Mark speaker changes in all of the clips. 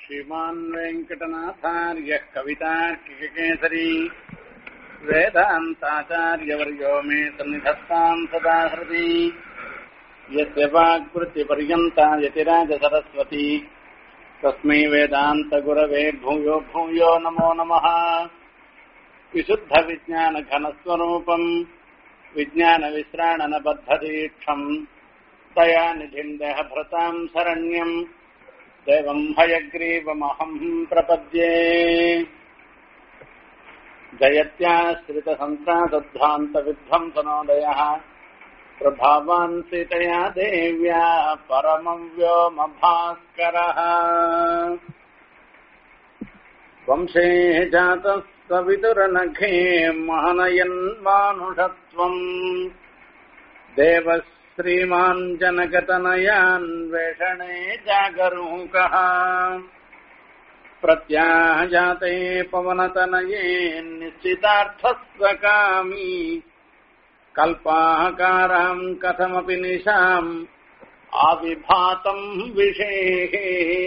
Speaker 1: श्रीमान् वेङ्कटनाथार्यः कवितार्किककेसरी वेदान्ताचार्यवर्यो मे सन्निधत्ताम् सदा हृदि यस्य वाक्वृत्तिपर्यन्ता यतिराजसरस्वती तस्मै वेदान्तगुरवे भूयो भूयो नमो नमः विशुद्धविज्ञानघनस्वरूपम् विज्ञानविश्राणनबद्धदीक्षम् दयानिधिम् देहभृताम् शरण्यम् देवम् हयग्रीवमहम् प्रपद्ये जयत्याश्रितसन्त्रासध्वान्तविध्वंसनोदयः प्रभावान् सीतया देव्या परमम् व्योमभास्करः वंशे जातः सवितुरनघे महनयन्मानुषत्वम् देवः श्रीमान् जनकतनयान्वेषणे जागरूकः प्रत्याहजाते पवनतनये निश्चितार्थस्वकामी कल्पाहकाराम् कथमपि निशाम् ஆவிபாத்தம் விஷேகே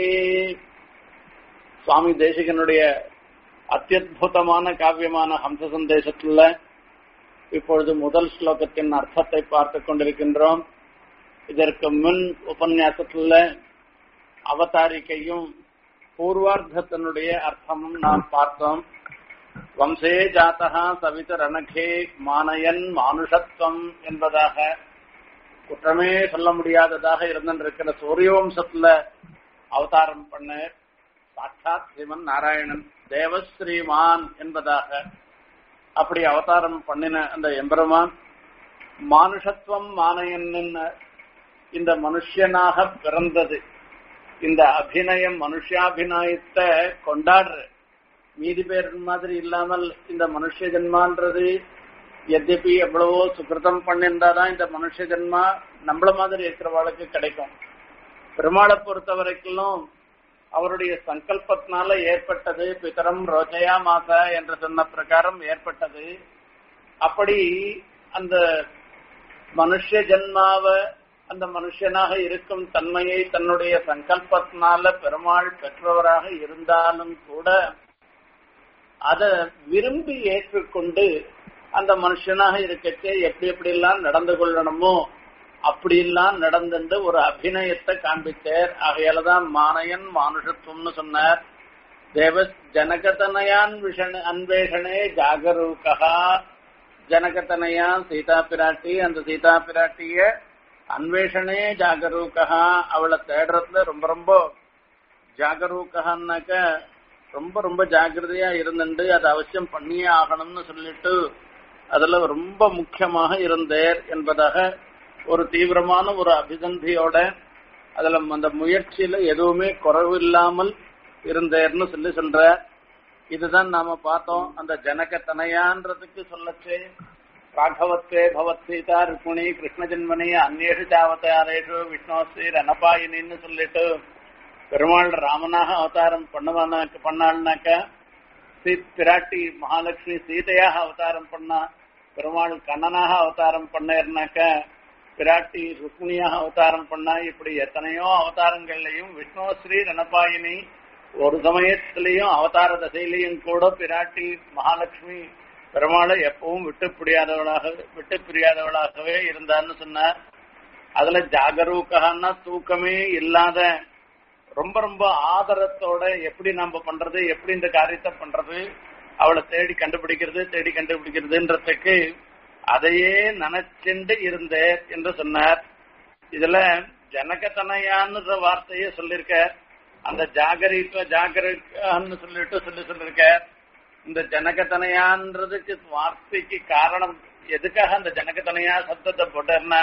Speaker 1: சுவாமி தேசிகனுடைய அத்தியுதமான காவியமான ஹம்ச சந்தேசத்துல இப்பொழுது முதல் ஸ்லோகத்தின் அர்த்தத்தை பார்த்து கொண்டிருக்கின்றோம் இதற்கு முன் உபன்யாசத்துல அவதாரிக்கையும் பூர்வார்த்தத்தினுடைய அர்த்தமும் நாம் பார்த்தோம் வம்சே ஜாத்தகா சவித ரணகே மானயன் மானுஷத்துவம் என்பதாக குற்றமே சொல்ல முடியாததாக இருந்திருக்கிற சூரியவம்சத்துல அவதாரம் பண்ண சாட்சாத் ஸ்ரீமன் நாராயணன் தேவஸ்ரீமான் என்பதாக அப்படி அவதாரம் பண்ணின அந்த எம்பெருமான் மானுஷத்துவம் மானயன் இந்த மனுஷனாக பிறந்தது இந்த அபிநயம் மனுஷாபிநயத்தை கொண்டாடுற மீதி பேர் மாதிரி இல்லாமல் இந்த மனுஷ ஜென்மான்றது எத்யபி எவ்வளவோ சுகிருதம் பண்ணியிருந்தாதான் இந்த மனுஷ ஜென்மா நம்மள மாதிரி இருக்கிறவாளுக்கு கிடைக்கும் பெருமாளை பொறுத்த வரைக்கும் அவருடைய சங்கல்பத்தினால ஏற்பட்டது பிதரம் ரோஜயா மாச என்று சொன்ன பிரகாரம் ஏற்பட்டது அப்படி அந்த மனுஷ ஜென்மாவை அந்த மனுஷனாக இருக்கும் தன்மையை தன்னுடைய சங்கல்பத்தினால பெருமாள் பெற்றவராக இருந்தாலும் கூட அத விரும்பி ஏற்றுக்கொண்டு அந்த மனுஷனாக இருக்கச்சே எப்படி எப்படி எல்லாம் நடந்து கொள்ளணுமோ அப்படி எல்லாம் நடந்துட்டு ஒரு அபிநயத்தை காண்பித்தார் ஆகையாலதான் மானயன் மானுஷத்துவம்னு சொன்னார் தேவ ஜனகதனயான் விஷண அன்வேஷனே ஜாகரூகா ஜனகதனயா சீதா பிராட்டி அந்த சீதா பிராட்டிய அன்வேஷனே ஜாகரூகா அவளை தேடுறதுல ரொம்ப ரொம்ப ஜாகரூகான்னாக்க ரொம்ப ரொம்ப ஜாகிரதையா இருந்துட்டு அதை அவசியம் பண்ணியே ஆகணும்னு சொல்லிட்டு அதுல ரொம்ப முக்கியமாக இருந்தேர் என்பதாக ஒரு தீவிரமான ஒரு அபிசந்தியோட அதுல அந்த முயற்சியில எதுவுமே குறைவு இல்லாமல் இருந்தேர்னு சொல்லி சொல்ற இதுதான் நாம பார்த்தோம் அந்த ஜனக தனையான்றதுக்கு சொல்லச்சே ராഘவத்வே பவத்சீதா ருக்மிணி கிருஷ்ண ஜென்மனி அந்நேஷு ஜாவதாரேஷு விஷ்ணோஸ்ரீ ரணபாயினின்னு சொல்லிட்டு பெருமாள் ராமனாக அவதாரம் பண்ணுவானாக்க பண்ணாள்னாக்க சீ பிராட்டி மகாலட்சுமி சீதையாக அவதாரம் பண்ணா பெருமாள் கண்ணனாக அவதாரம் பண்ணாருனாக்க பிராட்டி ருக்மிணியாக அவதாரம் பண்ணா இப்படி எத்தனையோ அவதாரங்கள்லையும் விஷ்ணோஸ்ரீ ரணபாயினி ஒரு சமயத்திலையும் அவதார தசையிலையும் கூட பிராட்டி மகாலட்சுமி பெருமாளை எப்பவும் விட்டு பிடியாதவளாக விட்டு பிரியாதவளாகவே இருந்தான்னு சொன்னார் அதுல ஜாகரூகான்னா தூக்கமே இல்லாத ரொம்ப ரொம்ப ஆதரத்தோட எப்படி நம்ம பண்றது எப்படி இந்த காரியத்தை பண்றது அவளை தேடி கண்டுபிடிக்கிறது தேடி கண்டுபிடிக்கிறதுன்றதுக்கு அதையே நினைச்சுண்டு இருந்தேர் என்று சொன்னார் இதுல ஜனகதனையான்னு வார்த்தையே சொல்லிருக்க அந்த ஜாகரிப்ப ஜாகரிக்கான்னு சொல்லிட்டு சொல்லி சொல்லிருக்க இந்த ஜனகதனையான்றதுக்கு வார்த்தைக்கு காரணம் எதுக்காக அந்த ஜனகதனையா சப்தத்தை போட்டேன்னா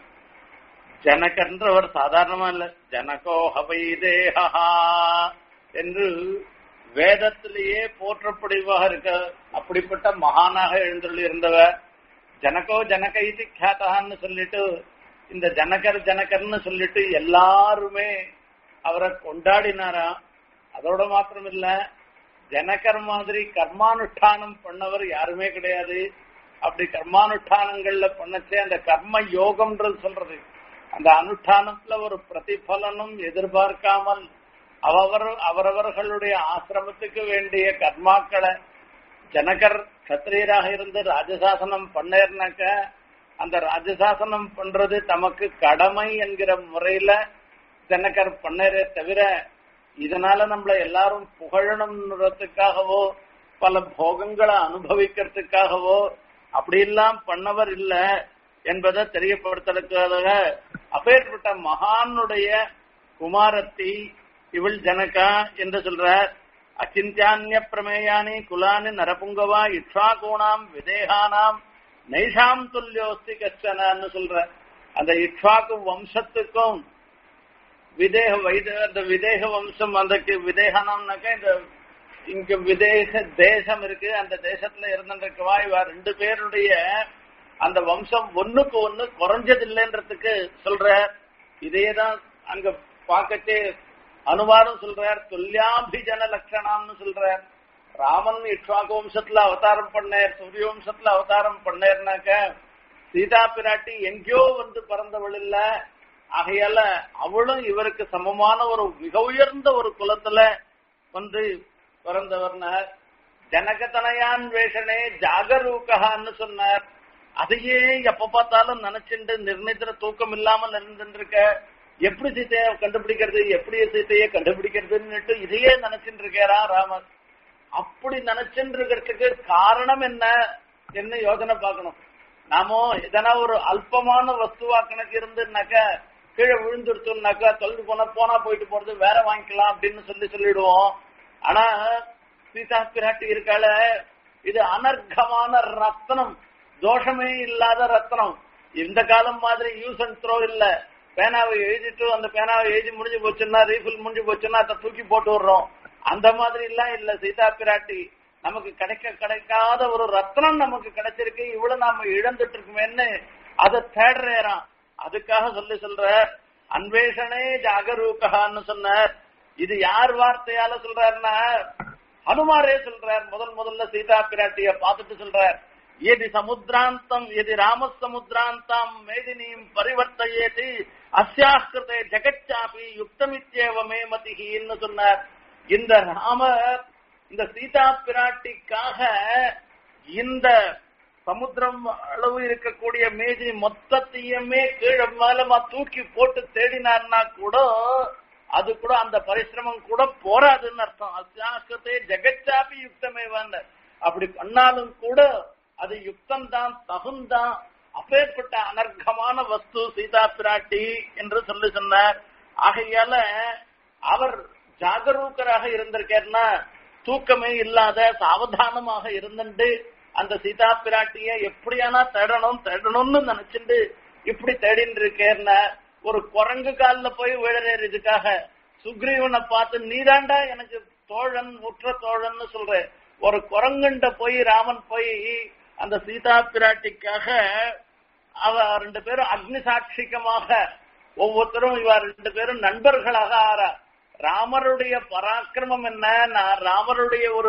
Speaker 1: ஜனகன்றவர் சாதாரணமா இல்ல ஜனகோ ஹவை தேகா என்று வேதத்திலேயே போற்றப்படுவாக இருக்க அப்படிப்பட்ட மகானாக எழுந்துள்ளி இருந்தவர் ஜனகோ ஜனக இது கியாத்தான்னு சொல்லிட்டு இந்த ஜனகர் ஜனகர்னு சொல்லிட்டு எல்லாருமே அவரை கொண்டாடினாரா அதோட மாத்திரம் இல்ல ஜனகர் மாதிரி கர்மானுஷ்டானம் பண்ணவர் யாருமே கிடையாது அப்படி கர்மானுஷ்டானங்கள்ல பண்ணச்சே அந்த கர்ம யோகம்ன்றது சொல்றது அந்த அனுஷ்டானத்துல ஒரு பிரதிபலனும் எதிர்பார்க்காமல் அவர் அவரவர்களுடைய ஆசிரமத்துக்கு வேண்டிய கர்மாக்களை ஜனகர் கத்திரியராக இருந்து ராஜசாசனம் பண்ணேர்னாக்க அந்த ராஜசாசனம் பண்றது தமக்கு கடமை என்கிற முறையில ஜனகர் பண்ணரே தவிர இதனால நம்மள எல்லாரும் புகழணும்ன்றதுக்காகவோ பல போகங்களை அனுபவிக்கிறதுக்காகவோ அப்படியெல்லாம் பண்ணவர் இல்ல என்பதை தெரியப்படுத்துறதுக்காக அப்பேற்பட்ட மகானுடைய குமாரத்தி இவள் ஜனகா என்று சொல்றார் அச்சிந்தியானிய பிரமேயானி குலானி நரபுங்கவா இக்ஷாகூணாம் விதேகானாம் நைஷாம் துல்யோஸ்தி கஷ்டனான்னு சொல்ற அந்த இக்ஷாக்கு வம்சத்துக்கும் விதேக வைத அந்த விதேக வம்சம் அந்த விதேகானம்னாக்க இந்த இங்க விதேச தேசம் இருக்கு அந்த தேசத்துல இருந்திருக்கவா இவ ரெண்டு பேருடைய அந்த வம்சம் ஒண்ணுக்கு ஒண்ணு குறைஞ்சது இல்லைன்றதுக்கு சொல்ற இதேதான் அங்க பாக்கச்சே அனுவாதம் சொல்றார் துல்லியாபிஜன லட்சணம்னு சொல்றார் ராமன் இக்ஷாக்கு வம்சத்துல அவதாரம் பண்ணார் சூரிய வம்சத்துல அவதாரம் பண்ணார்னாக்க சீதா பிராட்டி எங்கேயோ வந்து பிறந்தவள் இல்ல ஆகையால அவளும் இவருக்கு சமமான ஒரு மிக உயர்ந்த ஒரு குலத்துல வந்து பிறந்தவர்னார் ஜனகதனயான் வேஷனே ஜாகரூகான்னு சொன்னார் அதையே எப்ப பார்த்தாலும் நினைச்சுட்டு நிர்ணயித்திர தூக்கம் இல்லாமல் இருந்துருக்க எப்படி சீத்தைய கண்டுபிடிக்கிறது எப்படி சீத்தைய கண்டுபிடிக்கிறதுன்னு இதையே நினைச்சுட்டு இருக்காரா ராமர் அப்படி நினைச்சுட்டு இருக்கிறதுக்கு காரணம் என்ன என்ன யோசனை பார்க்கணும் நாமோ எதனா ஒரு அல்பமான வஸ்துவா கணக்கு இருந்துனாக்க கீழே விழுந்துருத்தோம்னாக்கா தொலைஞ்சு போனா போனா போயிட்டு போறது வேற வாங்கிக்கலாம் அப்படின்னு சொல்லி சொல்லிடுவோம் ஆனா சீதா பிராட்டி இருக்கால இது அனர்க்கமான ரத்னம் தோஷமே இல்லாத ரத்னம் இந்த காலம் மாதிரி யூஸ் அண்ட் த்ரோ இல்ல பேனாவை எழுதிட்டு அந்த பேனாவை எழுதி முடிஞ்சு போச்சுன்னா ரீஃபில் முடிஞ்சு போச்சுன்னா அதை தூக்கி போட்டு விடுறோம் அந்த மாதிரி எல்லாம் இல்ல சீதா பிராட்டி நமக்கு கிடைக்க கிடைக்காத ஒரு ரத்னம் நமக்கு கிடைச்சிருக்கு இவ்வளவு நாம இழந்துட்டு இருக்குமேன்னு அதை தேடுறான் அதுக்காக சொல்லி சொல்ற அன்வேஷனே ஜாகரூகான்னு சொன்னார் இது யார் வார்த்தையால சொல்றாருன்னா ஹனுமாரே சொல்றார் முதல் முதல்ல சீதா பிராட்டிய பார்த்துட்டு சொல்றார் எதி சமுத்திராந்தம் எதி ராம சமுத்திராந்தம் மேதினியும் பரிவர்த்தையேதி அஸ்யாஸ்கிருதே ஜெகச்சாபி யுக்தமித்யேவமே மதிகின்னு சொன்னார் இந்த ராமர் இந்த சீதா பிராட்டிக்காக இந்த சமுத்திரம் அளவு இருக்கக்கூடிய மேஜி மொத்தத்தையுமே கீழே மேலமா தூக்கி போட்டு தேடினார்னா கூட அது கூட அந்த பரிசிரமம் கூட போராதுன்னு அர்த்தம் அத்தியாசத்தை ஜெகச்சாபி யுக்தமே வேண்ட அப்படி பண்ணாலும் கூட அது யுக்தம் தான் தகுந்தான் அப்பேற்பட்ட அனர்க்கமான வஸ்து சீதா பிராட்டி என்று சொல்லி சொன்னார் ஆகையால அவர் ஜாகரூக்கராக இருந்திருக்காருன்னா தூக்கமே இல்லாத சாவதானமாக இருந்துட்டு அந்த சீதா பிராட்டிய எப்படியானா தேடணும் தேடணும்னு நினைச்சுட்டு இப்படி தேடின்னு இருக்கேன்னா ஒரு குரங்கு கால்ல போய் விழறேர் இதுக்காக சுக்ரீவனை பார்த்து நீதாண்டா எனக்கு தோழன் உற்ற தோழன்னு சொல்றேன் ஒரு குரங்குண்ட போய் ராமன் போய் அந்த சீதா பிராட்டிக்காக அவ ரெண்டு பேரும் அக்னி சாட்சிகமாக ஒவ்வொருத்தரும் இவ ரெண்டு பேரும் நண்பர்களாக ஆறா ராமருடைய பராக்கிரமம் என்ன நான் ராமருடைய ஒரு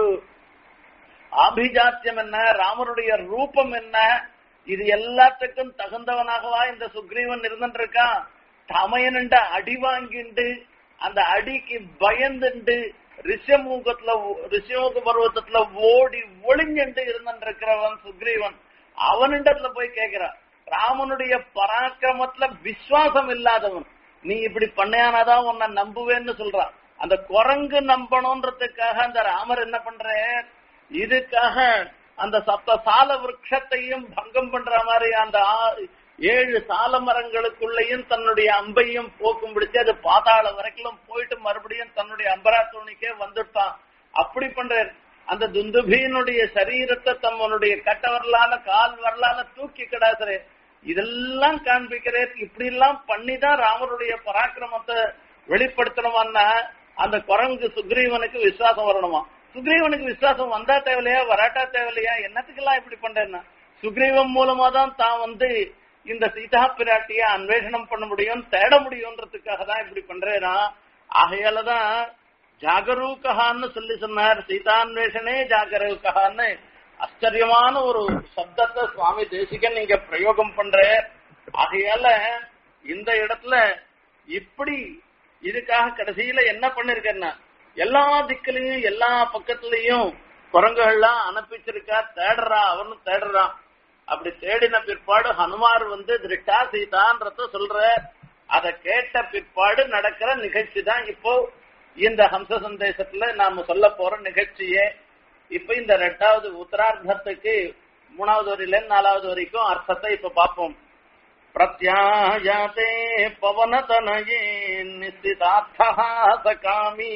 Speaker 1: அபிஜாத்தியம் என்ன ராமருடைய ரூபம் என்ன இது எல்லாத்துக்கும் தகுந்தவனாகவா இந்த சுக்ரீவன் இருந்துருக்கான் தமையனுண்ட அடி வாங்கிண்டு அந்த அடிக்கு பயந்துண்டு ரிஷமுகத்துல ரிஷமுக பருவத்துல ஓடி ஒளிஞ்சுண்டு இருந்துருக்கிறவன் சுக்ரீவன் அவனிடத்துல போய் கேட்கிறான் ராமனுடைய பராக்கிரமத்துல விசுவாசம் இல்லாதவன் நீ இப்படி பண்ணையானாதான் உன்னை நம்புவேன்னு சொல்றான் அந்த குரங்கு நம்பணும்ன்றதுக்காக அந்த ராமர் என்ன பண்ற இதுக்காக அந்த சப்த சால விரக்ஷத்தையும் பங்கம் பண்ற மாதிரி அந்த ஏழு சால மரங்களுக்குள்ளேயும் தன்னுடைய அம்பையும் போக்கும் பிடிச்சு அது பாதாள வரைக்கும் போயிட்டு மறுபடியும் தன்னுடைய அம்பரா தோணிக்கே வந்துட்டான் அப்படி பண்ற அந்த துந்துபியினுடைய சரீரத்தை தம்மனுடைய கட்ட வரலால கால் வரலால தூக்கி கிடாசுறே இதெல்லாம் காண்பிக்கிறேன் இப்படி எல்லாம் பண்ணிதான் ராமருடைய பராக்கிரமத்தை வெளிப்படுத்தணுமான்னா அந்த குரங்கு சுக்ரீவனுக்கு விசுவாசம் வரணுமா சுக்ரீவனுக்கு விசுவாசம் வந்தா தேவையில்லையா வராட்டா தேவையில்லையா என்னத்துக்கெல்லாம் இப்படி பண்றேன்னா சுக்ரீவன் மூலமா தான் தான் வந்து இந்த சீதா பிராட்டிய அன்வேஷனம் பண்ண முடியும் தேட முடியும்ன்றதுக்காக தான் இப்படி பண்றேனா ஆகையாலதான் ஜாகரூகான்னு சொல்லி சொன்னார் சீதான்வேஷனே ஜாகரூகான்னு ஆச்சரியமான ஒரு சப்தத்தை சுவாமி தேசிகன் நீங்க பிரயோகம் பண்ற ஆகையால இந்த இடத்துல இப்படி இதுக்காக கடைசியில என்ன பண்ணிருக்கேன்னா எல்லா திக்கிலையும் எல்லா பக்கத்துலயும் குரங்குகள்லாம் அனுப்பிச்சிருக்கா தேடுறா அவனும் தேடுறான் அப்படி தேடின பிற்பாடு ஹனுமார் வந்து திருஷ்டா சீதான்றத சொல்ற அத கேட்ட பிற்பாடு நடக்கிற நிகழ்ச்சி தான் இப்போ இந்த ஹம்ச சந்தேசத்துல நாம சொல்ல போற நிகழ்ச்சியே இப்ப இந்த ரெண்டாவது உத்தரார்த்தத்துக்கு மூணாவது வரையில நாலாவது வரைக்கும் அர்த்தத்தை இப்ப பார்ப்போம் பிரத்யாயாதே பவனதனயே நிஸ்திதார்த்தः சகாமி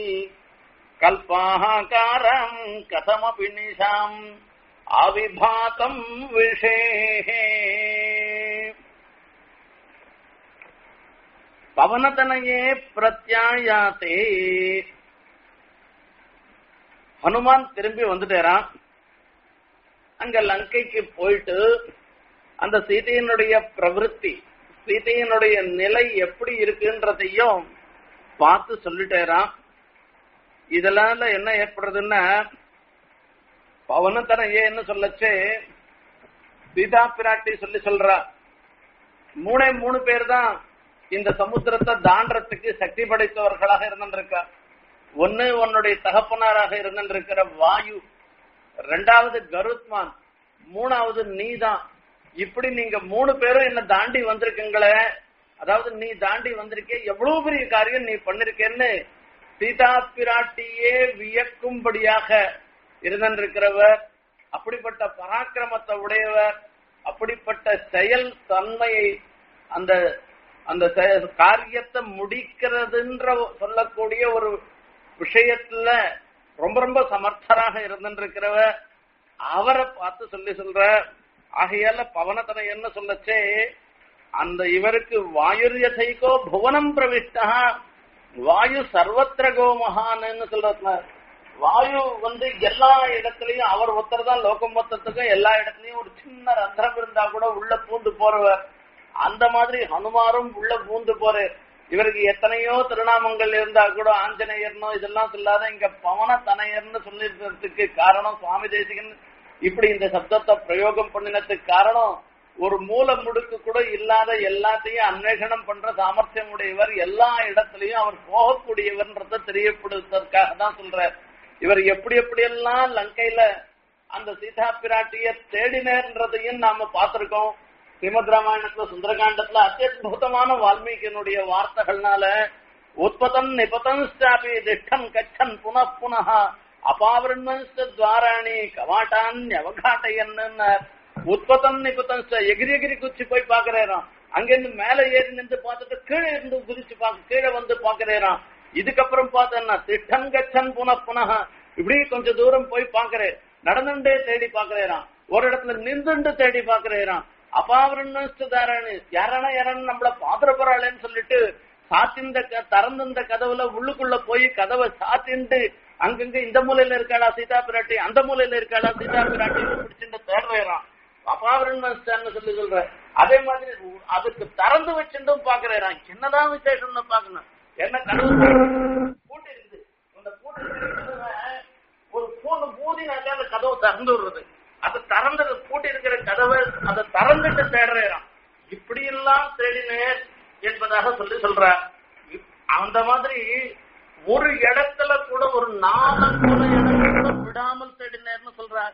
Speaker 1: கல்பாகாரம் கதமபி நிஷாம் அவிபாத்தம் விஷேஹே பவனதனையே பிரத்யாயாத்தே ஹனுமான் திரும்பி வந்துட்டாராம் அங்க லங்கைக்கு போயிட்டு அந்த சீதையினுடைய பிரவருத்தி சீதையினுடைய நிலை எப்படி இருக்குன்றதையும் பார்த்து சொல்லிட்டேராம் இதனால என்ன ஏற்படுறதுன்னா பவனத்தனையேன்னு சொல்லச்சே சீதா பிராட்டி சொல்லி சொல்றா மூணே மூணு பேர் தான் இந்த சமுத்திரத்தை தாண்டறதுக்கு சக்தி படைத்தவர்களாக இருந்திருக்கா ஒன்னு உன்னுடைய தகப்பனாராக இருந்திருக்கிற வாயு ரெண்டாவது கருத்மான் மூணாவது நீதான் இப்படி நீங்க மூணு பேரும் என்ன தாண்டி வந்திருக்கீங்களே அதாவது நீ தாண்டி வந்திருக்கே எவ்வளவு பெரிய காரியம் நீ பண்ணிருக்கேன்னு சீதா பிராட்டியே வியக்கும்படியாக இருந்திருக்கிறவர் அப்படிப்பட்ட பராக்கிரமத்தை உடையவர் அப்படிப்பட்ட செயல் தன்மையை அந்த அந்த செ- காரியத்தை முடிக்கிறதுன்ற சொல்லக்கூடிய ஒரு விஷயத்துல ரொம்ப ரொம்ப சமர்த்தராக இருந்திருக்கிறவர் அவரை பார்த்து சொல்லி சொல்ற ஆகையால பவனத்தனை என்ன சொல்லச்சே அந்த இவருக்கு வாயுர்யதைக்கோ புவனம் பிரவிஷ்டா வாயு சர்வத்திர கோமகான்னு சொல்றதுல வாயு வந்து எல்லா இடத்துலயும் அவர் ஒருத்தர் தான் லோகம் மொத்தத்துக்கும் எல்லா இடத்துலயும் ஒரு சின்ன ரந்திரம் இருந்தா கூட உள்ள பூந்து போறவர் அந்த மாதிரி ஹனுமாரும் உள்ள பூந்து போற இவருக்கு எத்தனையோ திருநாமங்கள் இருந்தா கூட ஆஞ்சநேயர்னோ இதெல்லாம் சொல்லாத இங்க பவன தனையர்னு சொல்லிருக்கிறதுக்கு காரணம் சுவாமி தேசிகன் இப்படி இந்த சப்தத்தை பிரயோகம் பண்ணினதுக்கு காரணம் ஒரு மூல முடுக்கு கூட இல்லாத எல்லாத்தையும் அன்வேஷணம் பண்ற சாமர்த்தியம் உடையவர் எல்லா இடத்துலயும் அவர் போகக்கூடியவர்ன்றத தெரியப்படுத்துவதற்காக தான் சொல்றார் இவர் எப்படி எப்படி எல்லாம் லங்கையில அந்த சீதா பிராட்டிய தேடினேன்றதையும் நாம பார்த்திருக்கோம் ஸ்ரீமத் ராமாயணத்துல சுந்தரகாண்டத்துல அத்தியுதமான வால்மீகியினுடைய வார்த்தைகள்னால உற்பத்தன் நிபதன்ஸ்டாபி திஷ்டன் கச்சன் புன புனः அபாவரண்மன்ஸ்ட துவாராணி கவாட்டான் அவகாட்டையன்னு உற்பத்தன் நிபதன்ஸ்ட எகிரி எகிரி குச்சி போய் பாக்குறேறான் அங்கிருந்து மேல ஏறி நின்று பார்த்துட்டு கீழே இருந்து குதிச்சு பார்க்க கீழே வந்து பாக்குறேறான் இதுக்கப்புறம் பார்த்தேன்னா திட்டன் கச்சன் புன புனः இப்படி கொஞ்சம் தூரம் போய் பாக்குறேன் நடந்துட்டே தேடி பாக்குறேறான் ஒரு இடத்துல நின்றுண்டு தேடி பாக்குறேறான் அபாவரணாரணி யாரானா யாரான நம்மள பாத்திர போறாளேன்னு சொல்லிட்டு சாத்திந்த க- திறந்திருந்த கதவுல உள்ளுக்குள்ள போய் கதவை சாத்திண்டு அங்கங்க இந்த மூலையில இருக்காளா சீதா பிராட்டி அந்த மூலையில இருக்காளா சீதா பிராட்டி பிடிச்சிட்டு தேடுறான் அபாவரணான்னு சொல்லி சொல்ற அதே மாதிரி உ- அதுக்கு திறந்து வச்சுட்டும் பாக்குறான் என்னதான் விசேஷம்னு பாக்கணும் என்ன கதவு பூட்டி இருக்குது அந்த பூட்டி இருக்கிறதுல ஒரு பூண்டு பூதினாக்கா அந்த கதவு திறந்து விடுறது அது திறந்து பூட்டி இருக்கிற கதவை அதை திறந்துட்டு தேடுறான் இப்படி எல்லாம் தேடினேன் என்பதாக சொல்லி சொல்றார் இப்- அந்த மாதிரி ஒரு இடத்துல கூட ஒரு நாமம் கூட இடத்துல கூட விடாமல் தேடினேர்னு சொல்றார்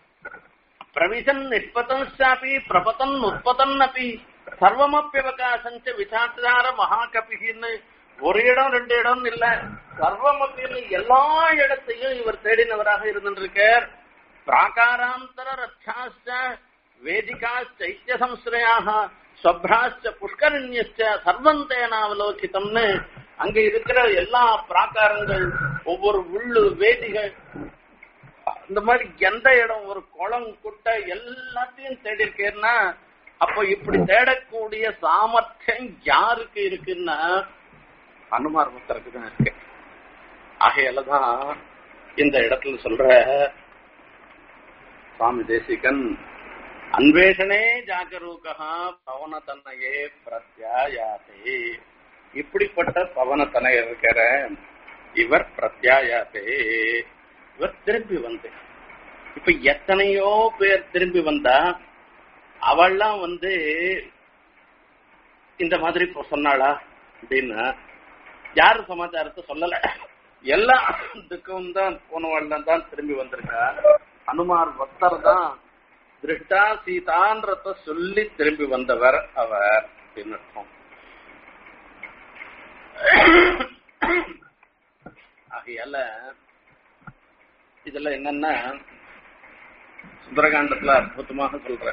Speaker 1: பிரவிசன் நிஷ்பதன்ஷாபி பிரபதன் உற்பதன் அப்பி சர்வமப்பியவகாசஞ்ச விசாச்சார மகாகபின்னு ஒரு இடம் ரெண்டு இடம் இல்ல சர்வமப்பின்னு எல்லா இடத்தையும் இவர் தேடினவராக இருந்திருக்கார் பிராகாராந்தர ரட்சாச்ச வேதிகாச்சைத்திய சம்ஸ்ரயாக ஸ்வப்ராச்ச புஷ்கரண்யச்ச சர்வம் தேனாவலோகிதம்னு அங்க இருக்கிற எல்லா பிராகாரங்கள் ஒவ்வொரு உள்ளு வேதிகள் இந்த மாதிரி எந்த இடம் ஒரு குளம் குட்டை எல்லாத்தையும் தேடி இருக்கேன்னா அப்போ இப்படி தேடக்கூடிய சாமர்த்தியம் யாருக்கு இருக்குன்னா அனுமார் புத்தருக்கு தான் இருக்கு ஆகையால தான் இந்த இடத்துல சொல்ற சுவாமி தேசிகன் அன்வேஷனே ஜாகரூகா பவன தன்னையே பிரத்யாயாதே இப்படிப்பட்ட பவன தனைய இருக்கிற இவர் பிரத்யாயாதே இவர் திரும்பி வந்து இப்ப எத்தனையோ பேர் திரும்பி வந்தா அவள்லாம் வந்து இந்த மாதிரி இப்ப சொன்னாளா அப்படின்னா யாரு சமாச்சாரத்தை சொல்லல எல்லா இதுக்கும் தான் போனவாள் தான் திரும்பி வந்திருக்கா அனுமார் பக்தர் தான் திருஷ்டா சீதான்றத சொல்லி திரும்பி வந்தவர் அவர் அப்படின்னு அர்த்தம். ஆகையால இதுல என்னன்னா சுந்தரகாண்டத்துல அற்புதமாக சொல்ற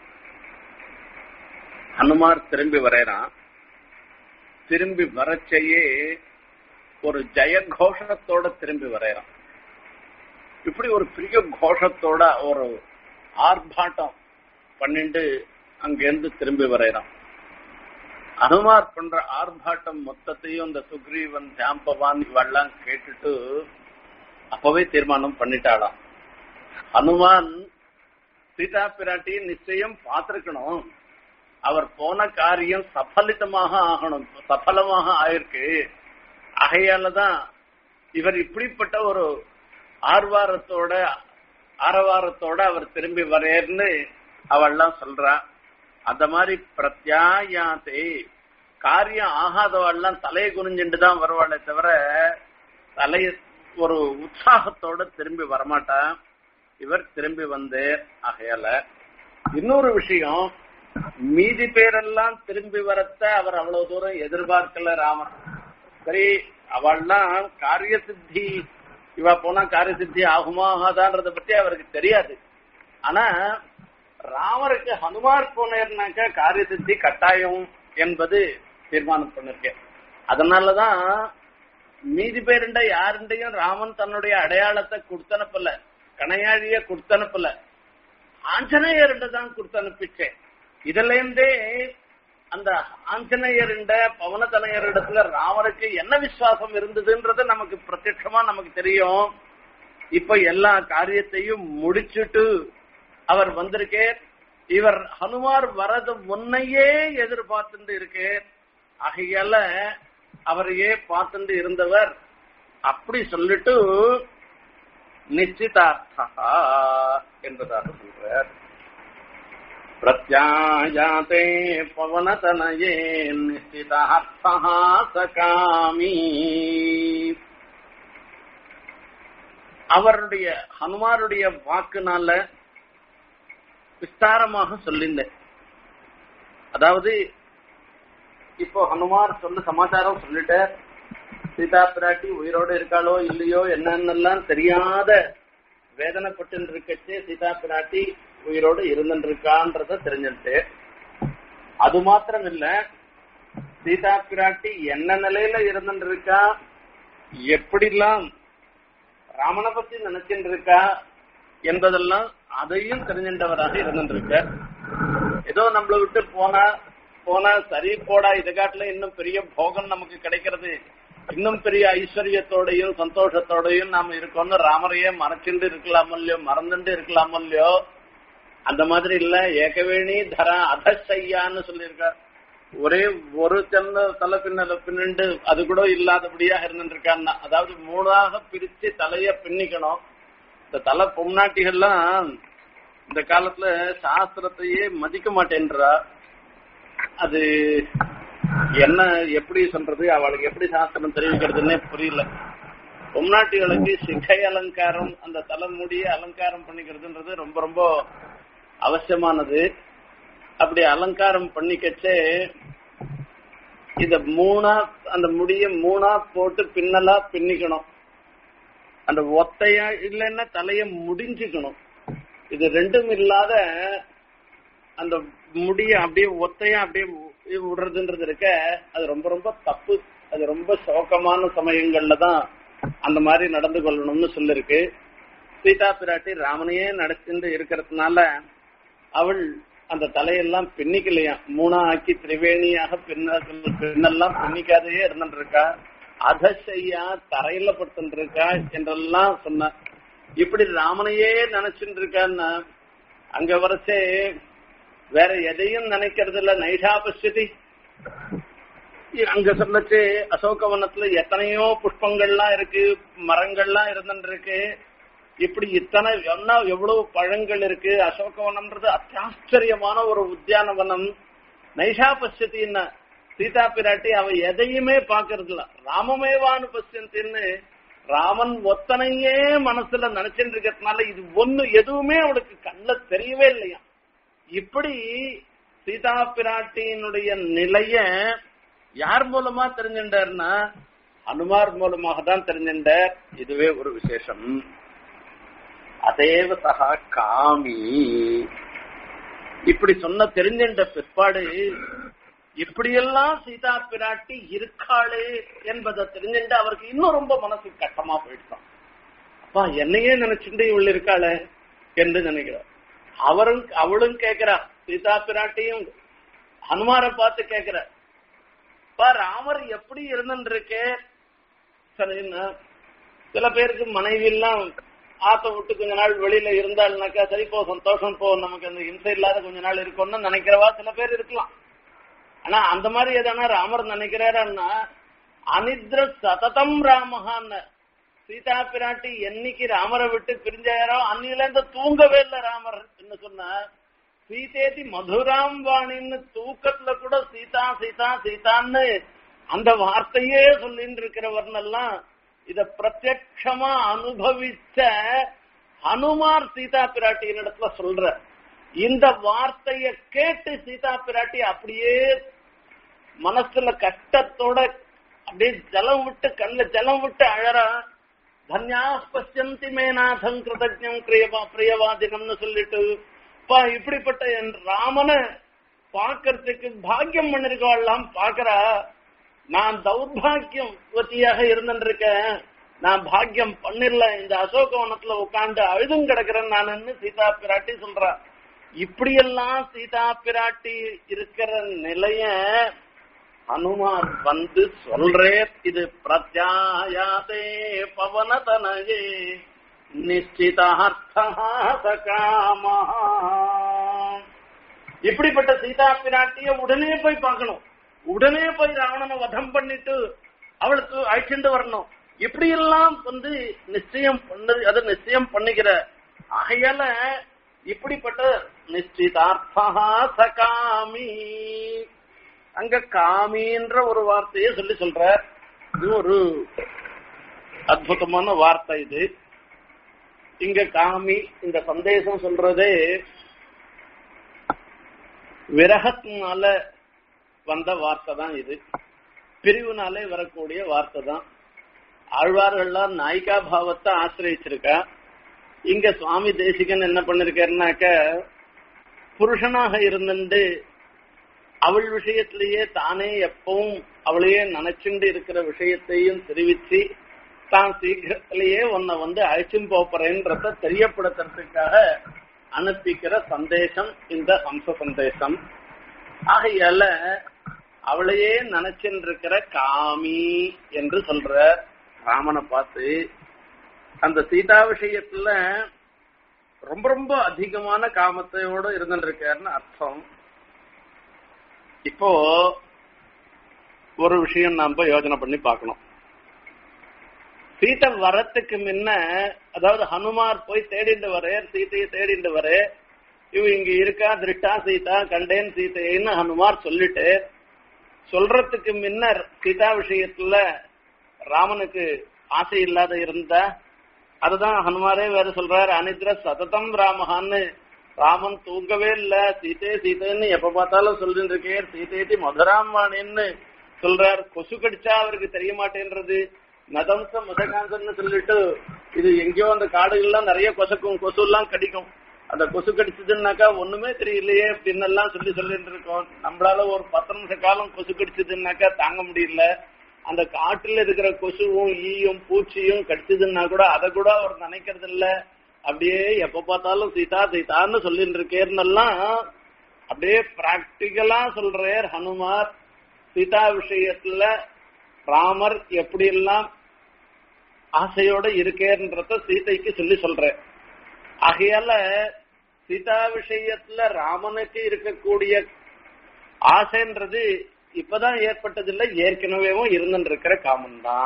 Speaker 1: ஹனுமார் திரும்பி வரையறான் திரும்பி வரச்சையே ஒரு ஜெய கோஷத்தோட திரும்பி வரையறான் இப்படி ஒரு பெரிய கோஷத்தோட ஒரு ஆர்ப்பாட்டம் பண்ணிட்டு அங்கிருந்து திரும்பி வரையறான் அனுமார் பண்ற ஆர்ப்பாட்டம் மொத்தத்தையும் இந்த சுக்ரீவன் ஜாம்பவான் இவெல்லாம் கேட்டுட்டு அப்பவே தீர்மானம் பண்ணிட்டாளாம் ஹனுமான் சீதா பிராட்டி நிச்சயம் பார்த்திருக்கணும் அவர் போன காரியம் சபலிதமாக ஆகணும் சபலமாக ஆயிருக்கு ஆகையாலதான் இவர் இப்படிப்பட்ட ஒரு ஆர்வாரத்தோட ஆரவாரத்தோட அவர் திரும்பி வரேன்னு அவள்லாம் சொல்றா அந்த மாதிரி பிரத்யாயாத்தே காரியம் ஆகாதவெல்லாம் தலையை குனிஞ்சுட்டு தான் வருவாளே தவிர தலைய ஒரு உற்சாகத்தோட திரும்பி வரமாட்டா இவர் திரும்பி வந்து ஆகையால இன்னொரு விஷயம் மீதி பேரெல்லாம் திரும்பி வரத்த அவர் அவ்வளவு தூரம் எதிர்பார்க்கல ராமன் சரி அவள்லாம் காரிய சித்தி இவ போனா காரிய சித்தி ஆகுமா ஆகாதான்றத பத்தி அவருக்கு தெரியாது ஆனா ராமருக்கு ஹனுமார் போனேர்னாக்க காரிய சித்தி கட்டாயம் என்பது தீர்மானம் பண்ணிருக்கேன் அதனாலதான் மீதி பேருண்ட யாருண்டையும் ராமன் தன்னுடைய அடையாளத்தை கொடுத்தனுப்பல கணையாழிய கொடுத்தனுப்பல ஆஞ்சநேயர்கிட்ட தான் கொடுத்தனுப்பிச்சேன் இதுல இருந்தே அந்த ஆஞ்சநேயருண்ட பவனத்தனையரிடத்துல ராமருக்கு என்ன விசுவாசம் இருந்ததுன்றது நமக்கு பிரத்யட்சமா நமக்கு தெரியும் இப்ப எல்லா காரியத்தையும் முடிச்சுட்டு அவர் வந்திருக்கே இவர் ஹனுமார் வரது முன்னையே எதிர்பார்த்துட்டு இருக்கு ஆகையால அவரையே பார்த்துட்டு இருந்தவர் அப்படி சொல்லிட்டு நிச்சிதார்த்தா என்பதாக சொல்றார் பிரத்யாயாதே பவனதனயே நிச்சிதார்த்தா சகாமி அவருடைய ஹனுமாருடைய வாக்குனால விஸ்தாரமாக சொல்லியிருந்தேன் அதாவது இப்போ ஹனுமார் சொல்லு சமாச்சாரம் சொல்லிட்ட சீதா பிராட்டி உயிரோட இருக்காளோ இல்லையோ என்னன்னெல்லாம் தெரியாத வேதனைப்பட்டு இருக்கச்சே சீதா பிராட்டி உயிரோடு இருந்துட்டு இருக்கான்றத தெரிஞ்சுட்டு அது மாத்திரம் இல்ல சீதா பிராட்டி என்ன நிலையில இருந்துட்டு இருக்கா எப்படிலாம் ராமனை பத்தி நினைச்சுட்டு இருக்கா என்பதெல்லாம் அதையும் தெரிஞ்சின்றவராக இருந்துட்டு இருக்க ஏதோ நம்மளை விட்டு போனா போனா சரி போடா இதை காட்டுல இன்னும் பெரிய போகம் நமக்கு கிடைக்கிறது இன்னும் பெரிய ஐஸ்வர்யத்தோடையும் சந்தோஷத்தோடையும் நாம இருக்கோம்னு ராமரையே மறைச்சுட்டு இருக்கலாமோ இல்லையோ மறந்துட்டு இருக்கலாமோ இல்லையோ அந்த மாதிரி இல்ல ஏகவேணி தரா அதசையான்னு சொல்லியிருக்க ஒரே ஒரு தென்ன தலை பின்னல பின்னிண்டு அது கூட இல்லாதபடியா இருந்துட்டு இருக்கான்னா அதாவது மூணாக பிரிச்சு தலைய பின்னிக்கணும் இந்த தலை பொம்நாட்டிகள்லாம் இந்த காலத்துல சாஸ்திரத்தையே மதிக்க மாட்டேன்றா அது என்ன எப்படி சொல்றது அவளுக்கு எப்படி சாஸ்திரம் தெரிவிக்கிறதுன்னே புரியல பொம்நாட்டிகளுக்கு சிகை அலங்காரம் அந்த தலைமுடியை அலங்காரம் பண்ணிக்கிறதுன்றது ரொம்ப ரொம்ப அவசியமானது அப்படி அலங்காரம் பண்ணிக்கச்சே இத மூணா அந்த முடிய மூணா போட்டு பின்னலா பின்னிக்கணும் அந்த ஒத்தையா இல்லைன்னா தலைய முடிஞ்சுக்கணும் இது ரெண்டும் இல்லாத அந்த முடிய அப்படியே ஒத்தையா அப்படியே விடுறதுன்றது இருக்க அது ரொம்ப ரொம்ப தப்பு அது ரொம்ப சோகமான சமயங்கள்ல தான் அந்த மாதிரி நடந்து கொள்ளணும்னு சொல்லிருக்கு சீதா பிராட்டி ராமனையே நடத்திட்டு இருக்கிறதுனால அவள் அந்த தலையெல்லாம் பின்னிக்கலையா மூணா ஆக்கி திரிவேணியாக பின்ன பின்னெல்லாம் பின்னிக்காதையே இருந்துட்டு இருக்கா அதசையா தரையில படுத்துட்டு இருக்கா என்றெல்லாம் சொன்ன இப்படி ராமனையே நினைச்சுட்டு இருக்கான்னா அங்க வரச்சே வேற எதையும் நினைக்கிறது இல்ல நைஷாபஸ்யதி அங்க சொல்லச்சு அசோகவனத்துல எத்தனையோ புஷ்பங்கள்லாம் இருக்கு மரங்கள்லாம் இருந்துட்டு இருக்கு இப்படி இத்தனை என்ன எவ்வளவு பழங்கள் இருக்கு அசோகவனம்ன்றது அத்தியாச்சரியமான ஒரு உத்தியானவனம் நைஷா பசத்தின்னா சீதா பிராட்டி அவ எதையுமே பாக்குறது இல்ல ராமமேவானு பசியந்தின்னு ராமன் ஒத்தனையே மனசுல நினைச்சிட்டு இருக்கிறதுனால இது ஒண்ணு எதுவுமே அவளுக்கு கண்ணுல தெரியவே இல்லையா இப்படி சீதா பிராட்டியினுடைய நிலைய யார் மூலமா தெரிஞ்சின்றார்னா அனுமார் மூலமாக தான் தெரிஞ்சின்றார் இதுவே ஒரு விசேஷம் அதேவ சகா காமி இப்படி சொன்ன தெரிஞ்சின்ற பிற்பாடு இப்படியெல்லாம் சீதா பிராட்டி இருக்காளே என்பதை தெரிஞ்சுட்டு அவருக்கு இன்னும் ரொம்ப மனசு கஷ்டமா போயிடுதான் அப்பா என்னையே நினைச்சுட்டு இவள் இருக்காளே என்று நினைக்கிறார் அவரும் அவளும் கேக்குறா சீதா பிராட்டியும் ஹனுமாரை பார்த்து கேக்குற பா ராமர் எப்படி இருந்துருக்கே சரின்னா சில பேருக்கு மனைவி எல்லாம் ஆத்த விட்டு கொஞ்ச நாள் வெளியில இருந்தாள்னாக்கா சரி போ சந்தோஷம் போ நமக்கு அந்த இம்சை இல்லாத கொஞ்ச நாள் இருக்கும்னு நினைக்கிறவா சில பேர் இருக்கலாம் ஆனா அந்த மாதிரி எதனா ராமர் நினைக்கிறாருன்னா அனித்ர சததம் ராமஹான்னு சீதா பிராட்டி என்னைக்கு ராமரை விட்டு பிரிஞ்சாரோ அன்னில இருந்து தூங்கவே இல்லை ராமர் என்ன சொன்ன சீதேதி மதுராம் வாணின்னு தூக்கத்துல கூட சீதா சீதா சீதான்னு அந்த வார்த்தையே சொல்லிட்டு இருக்கிறவர்னெல்லாம் இத பிரத்யக்ஷமா அனுபவிச்ச ஹனுமார் சீதா பிராட்டியின் இடத்துல சொல்ற இந்த வார்த்தைய கேட்டு சீதா பிராட்டி அப்படியே மனசுல கஷ்டத்தோட அப்படியே ஜலம் விட்டு கண்ணுல ஜலம் விட்டு அழறா தன்யா பசியந்தி மேநாதம் கிருதஜம் பிரியவா பிரியவாதினம்னு சொல்லிட்டு பா இப்படிப்பட்ட என் ராமனை பாக்கிறதுக்கு பாக்கியம் பண்ணிருக்கவாள்லாம் பாக்குறா நான் தௌர்பாகியம் வத்தியாக இருந்திருக்கேன் நான் பாக்கியம் பண்ணிரல இந்த அசோகவனத்துல உட்காந்து அழுதும் கிடக்குறேன் நான் சீதா பிராட்டி சொல்றா இப்படியெல்லாம் சீதா பிராட்டி இருக்கிற நிலைய ஹனுமார் வந்து சொல்றே இது பிரத்யாயாதே பவனதனயே நிச்சிதார்த்தகாமா இப்படிப்பட்ட சீதா பிராட்டிய உடனே போய் பார்க்கணும் உடனே போய் ராவணனை வதம் பண்ணிட்டு அவளுக்கு அழைச்சிட்டு வரணும் இப்படி எல்லாம் வந்து நிச்சயம் பண்ணது அது நிச்சயம் பண்ணிக்கிற ஆகையால இப்படிப்பட்ட நிச்சிதார்த்தா சகாமி அங்க காமின்ற ஒரு வார்த்தையை சொல்லி சொல்ற இது ஒரு அற்புதமான வார்த்தை இது இங்க காமி இந்த சந்தேசம் சொல்றதே விரகத்தினால வந்த வார்த்தை தான் இது பிரிவுனாலே வரக்கூடிய வார்த்தை தான் ஆழ்வார்கள்லாம் நாயிகா பாவத்தை ஆசிரியச்சிருக்கா இங்க சுவாமி தேசிகன் என்ன பண்ணிருக்காருனாக்க புருஷனாக இருந்துட்டு அவள் விஷயத்திலேயே தானே எப்பவும் அவளையே நினைச்சுண்டு இருக்கிற விஷயத்தையும் தெரிவிச்சு தான் சீக்கிரத்திலேயே உன்னை வந்து அழைச்சும் போறேன்றத தெரியப்படுத்துறதுக்காக அனுப்பிக்கிற சந்தேசம் இந்த அம்ச சந்தேசம் ஆகையால அவளையே நினைச்சுட்டு இருக்கிற காமி என்று சொல்ற ராமனை பார்த்து அந்த சீதா விஷயத்துல ரொம்ப ரொம்ப அதிகமான காமத்தையோட இருந்துருக்காருன்னு அர்த்தம் இப்போ ஒரு விஷயம் நாம யோஜனை பண்ணி பார்க்கணும் சீதை வரத்துக்கு முன்ன அதாவது ஹனுமார் போய் தேடிண்டு வரே சீதையை தேடிண்டு வரே இவ இங்க இருக்கா திருட்டா சீதா கண்டேன் சீதைன்னு ஹனுமார் சொல்லிட்டு சொல்றதுக்கு முன்னர் சீதா விஷயத்துல ராமனுக்கு ஆசை இல்லாத இருந்தா அதுதான் ஹனுமாரே வேற சொல்றாரு அனித்ர சததம் ராமஹான்னு ராமன் தூங்கவே இல்ல சீதே சீதைன்னு எப்ப பார்த்தாலும் சொல்லிட்டு இருக்கேன் சீதையத்தி மதுராமானின்னு சொல்றார் கொசு கடிச்சா அவருக்கு தெரிய மாட்டேன்றது நதம்ச மதகாந்தன்னு சொல்லிட்டு இது எங்கேயோ அந்த காடுகள்லாம் நிறைய கொசக்கும் கொசு எல்லாம் கடிக்கும் அந்த கொசு கடிச்சதுன்னாக்கா ஒண்ணுமே தெரியலையே அப்படின்னு எல்லாம் சொல்லி சொல்லிட்டு இருக்கோம் நம்மளால ஒரு பத்து நிமிஷ காலம் கொசு கடிச்சதுன்னாக்கா தாங்க முடியல அந்த காட்டுல இருக்கிற கொசுவும் ஈயும் பூச்சியும் கடிச்சதுன்னா கூட அதை கூட அவர் நினைக்கிறது இல்ல அப்படியே எப்ப பார்த்தாலும் சீதா சீதான்னு சொல்லிட்டு இருக்கேன்னெல்லாம் அப்படியே பிராக்டிக்கலா சொல்றார் ஹனுமார் சீதா விஷயத்துல ராமர் எப்படி எல்லாம் ஆசையோட இருக்கேன்றத சீதைக்கு சொல்லி சொல்ற ஆகையால சீதா விஷயத்துல ராமனுக்கு இருக்கக்கூடிய ஆசைன்றது இப்பதான் ஏற்பட்டதில்லை ஏற்கனவேவும் இருந்துட்டு இருக்கிற காமன் தான்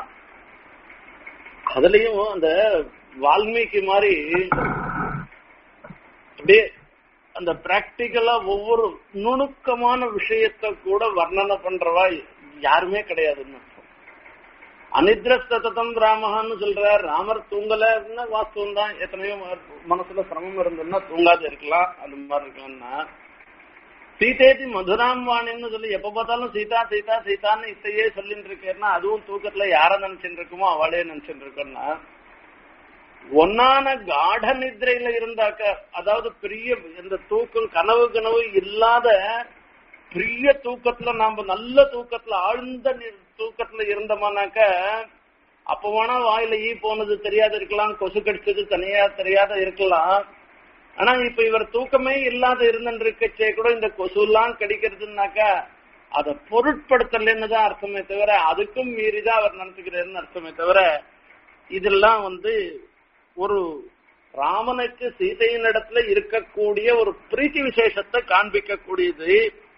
Speaker 1: அதுலயும் அந்த வால்மீகி மாதிரி அப்படியே அந்த பிராக்டிக்கலா ஒவ்வொரு நுணுக்கமான விஷயத்த கூட வர்ணனை பண்றவா யாருமே கிடையாதுன்னு அர்த்தம். அனித்ரஸ்ததம் ராமஹான்னு சொல்ற ராமர் தூங்கலன்னா வாஸ்தவம் தான் எத்தனையோ ம- மனசுல சிரமம் இருந்ததுன்னா தூங்காது இருக்கலாம் அது மாதிரி இருக்கலாம்னா சீதேதி மதுராம் வாணின்னு சொல்லி எப்ப பார்த்தாலும் சீதா சீதா சீதான்னு இத்தையே சொல்லிட்டு இருக்கேன்னா அதுவும் தூக்கத்துல யார நினைச்சுட்டு இருக்குமோ அவளே நினைச்சுட்டு இருக்கேன்னா ஒன்னான காட நித்ரையில இருந்தாக்க அதாவது பெரிய இந்த தூக்கம் கனவு கனவு இல்லாத பெரிய தூக்கத்துல நாம நல்ல தூக்கத்துல ஆழ்ந்த நி- தூக்கத்துல இருந்தோம்னாக்க அப்ப வேணா வாயில ஈ போனது தெரியாத இருக்கலாம் கொசு கடிச்சது தனியா தெரியாத இருக்கலாம் ஆனா இப்ப இவர் தூக்கமே இல்லாத இருந்துருக்கச்சே கூட இந்த கொசு எல்லாம் கடிக்கிறதுனாக்கா அதை பொருட்படுத்தலன்னு தான் அர்த்தமே தவிர அதுக்கும் மீறிதான் அவர் நினைச்சுக்கிறாருன்னு அர்த்தமே தவிர இதெல்லாம் வந்து ஒரு ராமனுக்கு சீதையின் இடத்துல இருக்கக்கூடிய ஒரு பிரீத்தி விசேஷத்தை காண்பிக்கக்கூடியது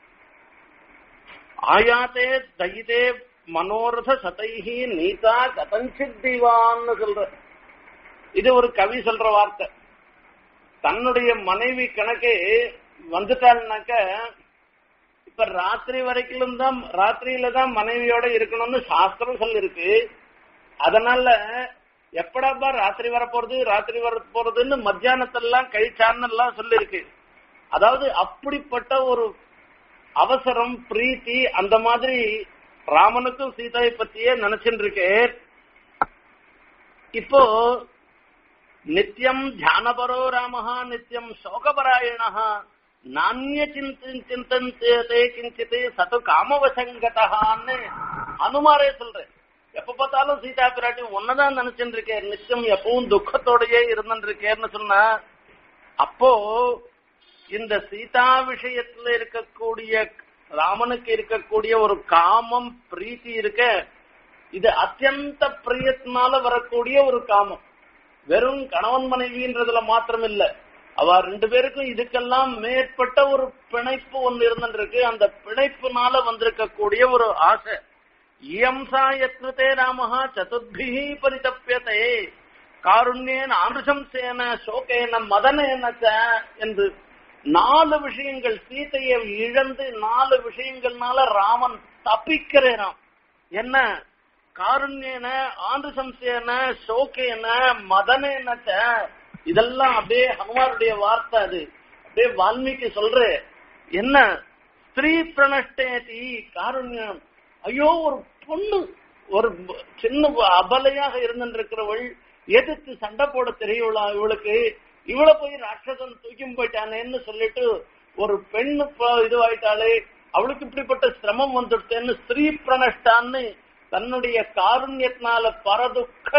Speaker 1: ஆயாத்தே தயிதே மனோரத சதைஹி நீதா கதஞ்சித் தீவான்னு சொல்ற இது ஒரு கவி சொல்ற வார்த்தை தன்னுடைய மனைவி கணக்கே வந்துட்டாள்னாக்க இப்ப ராத்திரி வரைக்கும் தான் ராத்திரியில தான் மனைவியோட இருக்கணும்னு சாஸ்திரம் சொல்லிருக்கு அதனால எப்படாப்பா ராத்திரி வர போறது ராத்திரி வர போறதுன்னு மத்தியானத்தெல்லாம் கழிச்சான்னு எல்லாம் சொல்லிருக்கு அதாவது அப்படிப்பட்ட ஒரு அவசரம் பிரீத்தி அந்த மாதிரி ராமனுக்கும் சீதையை பத்தியே நினைச்சுட்டு இருக்கேன் இப்போ நித்தியம் தியானபரோ ராமஹா நித்தியம் சோகபராயணஹா நானிய சிந்தே கிஞ்சித் சது காமவசங்கதான்னு அனுமாரே சொல்றேன் எப்ப பார்த்தாலும் சீதா பிராட்டி ஒன்னதான் நினைச்சுட்டு இருக்கேன் நிச்சயம் எப்பவும் துக்கத்தோடயே இருந்துட்டு இருக்கேன்னு சொன்னா அப்போ இந்த சீதா விஷயத்துல இருக்கக்கூடிய ராமனுக்கு இருக்கக்கூடிய ஒரு காமம் பிரீத்தி இருக்க இது அத்தியந்த பிரியத்தினால வரக்கூடிய ஒரு காமம் வெறும் கணவன் மனைவின்றதுல மாத்திரம் இல்ல அவ ரெண்டு பேருக்கும் இதுக்கெல்லாம் மேற்பட்ட ஒரு பிணைப்பு ஒண்ணு இருந்துருக்கு அந்த பிணைப்புனால வந்திருக்கக்கூடிய ஒரு ஆசை இயம்சா யத்னதே ராமஹா சதுர்பிஹி பரிதப்பியதே காருண்யேன ஆனுசம்சேன சோகேன மதனேன ச என்று நாலு விஷயங்கள் சீதையை இழந்து நாலு விஷயங்கள்னால ராமன் தப்பிக்கிறேனாம் என்ன காருண்யேன ஆண்டுசம்சேன சோகேன மதனேன ச இதெல்லாம் அப்படியே ஹனுமாருடைய வார்த்தை அது அப்படியே வால்மீகி சொல்ற என்ன ஸ்திரீ பிரணஷ்டேதி காருண்யம் ஐயோ ஒரு பொண்ணு ஒரு ப- சின்ன அபலையாக இருந்திருக்கிறவள் எதிர்த்து சண்டை போட தெரியவளா இவளுக்கு இவளை போய் ராட்சசன் தூக்கி போயிட்டானேன்னு சொல்லிட்டு ஒரு பெண்ணு ப- இதுவாயிட்டாளே அவளுக்கு இப்படிப்பட்ட சிரமம் வந்துடுத்தேன்னு ஸ்திரீ பிரணஷ்டான்னு தன்னுடைய காருண்யத்தினால பரதுக்க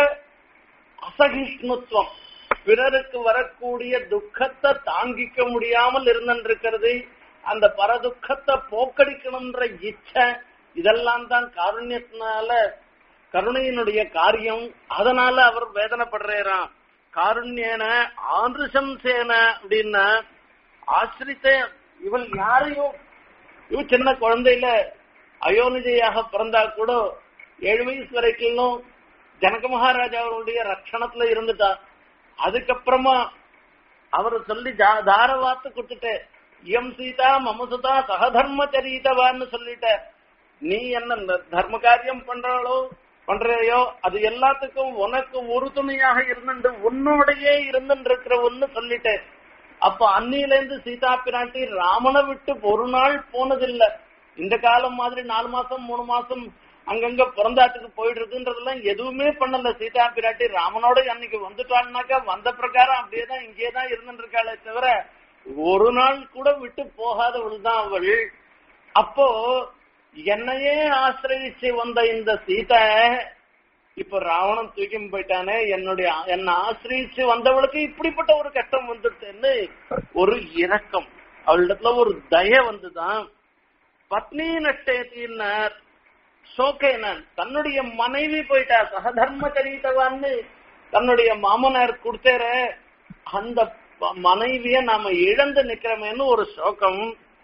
Speaker 1: அசகிஷ்ணுத்துவம் பிறருக்கு வரக்கூடிய துக்கத்தை தாங்கிக்க முடியாமல் இருந்திருக்கிறது அந்த பரதுக்கத்தை போக்கடிக்கணும்ன்ற இச்சை இதெல்லாம் தான் காருண்யத்தினால கருணையினுடைய காரியம் அதனால அவர் வேதனைப்படுறாராம் காருண்யன ஆந்திருசம்சேன அப்படின்னா ஆசிரித்த இவள் யாரையும் இவ சின்ன குழந்தையில அயோனிஜையாக பிறந்தா கூட ஏழு வயசு வரைக்கும் ஜனக மகாராஜா அவருடைய ரட்சணத்துல இருந்துட்டா அதுக்கப்புறமா அவர் சொல்லி ஜா- தார வார்த்தை கொடுத்துட்டு எம் சீதா மமசுதா சகதர்மச்சரீதவான்னு சொல்லிட்ட நீ என்ன இந்த தர்ம காரியம் பண்றாளோ பண்றையோ அது எல்லாத்துக்கும் உனக்கு ஒரு துணையாக இருந்துட்டு உன்னோடையே இருந்துட்டு இருக்கிற ஒன்னு சொல்லிட்டேன் அப்ப அன்னியில இருந்து சீதா பிராட்டி ராமனை விட்டு ஒரு நாள் போனதில்லை இந்த காலம் மாதிரி நாலு மாசம் மூணு மாசம் அங்கங்க பிறந்தாட்டுக்கு போயிடுறதுன்றதெல்லாம் எதுவுமே பண்ணல சீதா பிராட்டி ராமனோட அன்னைக்கு வந்துட்டாள்னாக்கா வந்த பிரகாரம் அப்படியே தான் இங்கே தான் இருந்துட்டு இருக்காளே தவிர ஒரு நாள் கூட விட்டு போகாதவள் தான் அவள் அப்போ என்னையே ஆசிரயிச்சு வந்த இந்த சீதை இப்ப ராவணன் தூக்கி போயிட்டானே என்னுடைய என்ன ஆசிரியிச்சு வந்தவளுக்கு இப்படிப்பட்ட ஒரு கஷ்டம் வந்துட்டேன்னு ஒரு இரக்கம் அவளிடத்துல ஒரு தய வந்துதான் பத்னி நட்டேத்தின்னார் சோகேனன் தன்னுடைய மனைவி போயிட்டா சகதர்ம சரித்தவான்னு தன்னுடைய மாமனார் கொடுத்தேர அந்த ப- மனைவிய நாம இழந்து நிக்கிறோமேன்னு ஒரு சோகம்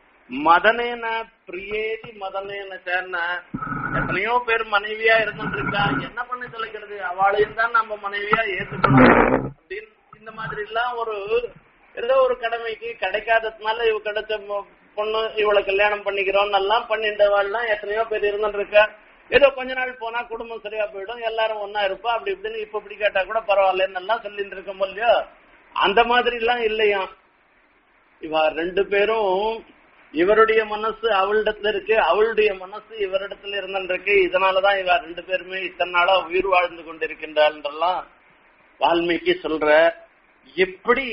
Speaker 1: மதனேன பிரியேதி மதனேன சேர்ன எத்தனையோ பேர் மனைவியா இருந்துட்டு இருக்கா என்ன பண்ணி தொலைக்கிறது அவளையும் தான் நம்ம மனைவியா ஏத்துக்கணும் அப்படின்னு இந்த மாதிரி எல்லாம் ஒரு ஏதோ ஒரு கடமைக்கு கிடைக்காததுனால இவ கிடைச்ச மொ- பொண்ணு இவளை கல்யாணம் பண்ணிக்கிறோம் எல்லாம் பண்ணிட்டவாள்லாம் எத்தனையோ பேர் இருந்துட்டு இருக்கா ஏதோ கொஞ்ச நாள் போனா குடும்பம் சரியா போயிடும் எல்லாரும் ஒன்னா இருப்பா அப்படி இப்படின்னு இப்ப இப்படி கேட்டா கூட பரவாயில்லன்னு எல்லாம் சொல்லிட்டு இருக்கோம் இல்லையோ அந்த மாதிரி எல்லாம் இல்லையா இவ ரெண்டு பேரும் இவருடைய மனசு அவளிடத்துல இருக்கு அவளுடைய மனசு இவரிடத்துல இருந்திருக்கு இதனாலதான் இவ ரெண்டு பேருமே இத்தனை நாளா உயிர் வாழ்ந்து கொண்டிருக்கின்றாள்ன்றெல்லாம் வால்மீகி சொல்ற எப்படி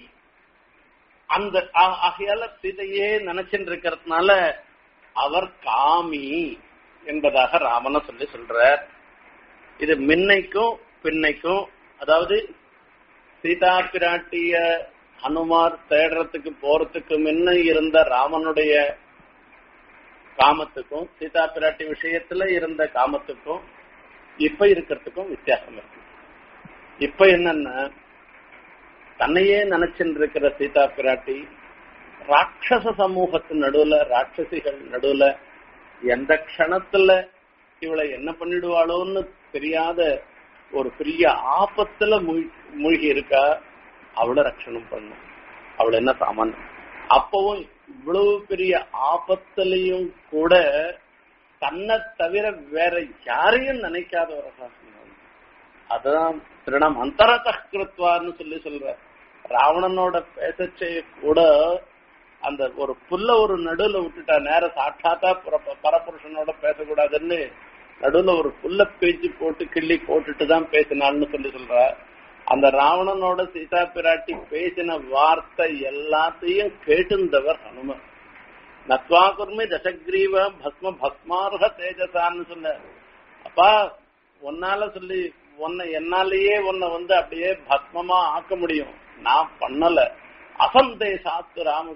Speaker 1: அந்த ஆ- ஆகையால சீதையே நினைச்சுட்டு இருக்கிறதுனால அவர் காமி என்பதாக ராமனை சொல்லி சொல்றார் இது மின்னைக்கும் பின்னைக்கும் அதாவது சீதா பிராட்டிய ஹனுமார் தேடுறதுக்கு போறதுக்கு முன்ன இருந்த ராமனுடைய காமத்துக்கும் சீதா பிராட்டி விஷயத்துல இருந்த காமத்துக்கும் இப்ப இருக்கிறதுக்கும் வித்தியாசம் இருக்கு இப்ப என்னன்னா தன்னையே நினைச்சுட்டு இருக்கிற சீதா பிராட்டி ராட்சச சமூகத்து நடுவுல ராட்சசிகள் நடுவுல எந்த க்ஷணத்துல இவளை என்ன பண்ணிடுவாளோன்னு தெரியாத ஒரு பெரிய ஆபத்துல மூழ்- மூழ்கி இருக்கா அவளை ரட்சணம் பண்ணும் அவள் என்ன சாமானியம் அப்பவும் இவ்வளவு பெரிய ஆபத்திலையும் கூட தன்னை தவிர வேற யாரையும் நினைக்காத ஒரு சாசனம் அதான் திருடம் அந்தரத கிருத்வான்னு சொல்லி சொல்ற ராவணனோட பேசச்சே கூட அந்த ஒரு புல்ல ஒரு நடுவுல விட்டுட்டா நேர சாட்சாத்தா புற- பரபுருஷனோட பேசக்கூடாதுன்னு நடுவுல ஒரு புல்ல பேச்சு போட்டு கிள்ளி போட்டுட்டு தான் பேசினாள்னு சொல்லி சொல்ற அந்த ராவணனோட சீதா பிராட்டி பேசின வார்த்தை எல்லாத்தையும் கேட்டுந்தவர் ஹனுமன் நத்வா குர்மி தசக்ரீவ பஸ்ம பஸ்மார்ஹ தேஜசான்னு சொன்ன அப்பா உன்னால சொல்லி உன்னை என்னாலேயே உன்னை வந்து அப்படியே பஸ்மமா ஆக்க முடியும் நான் பண்ணல அசந்தே சாத்து ராம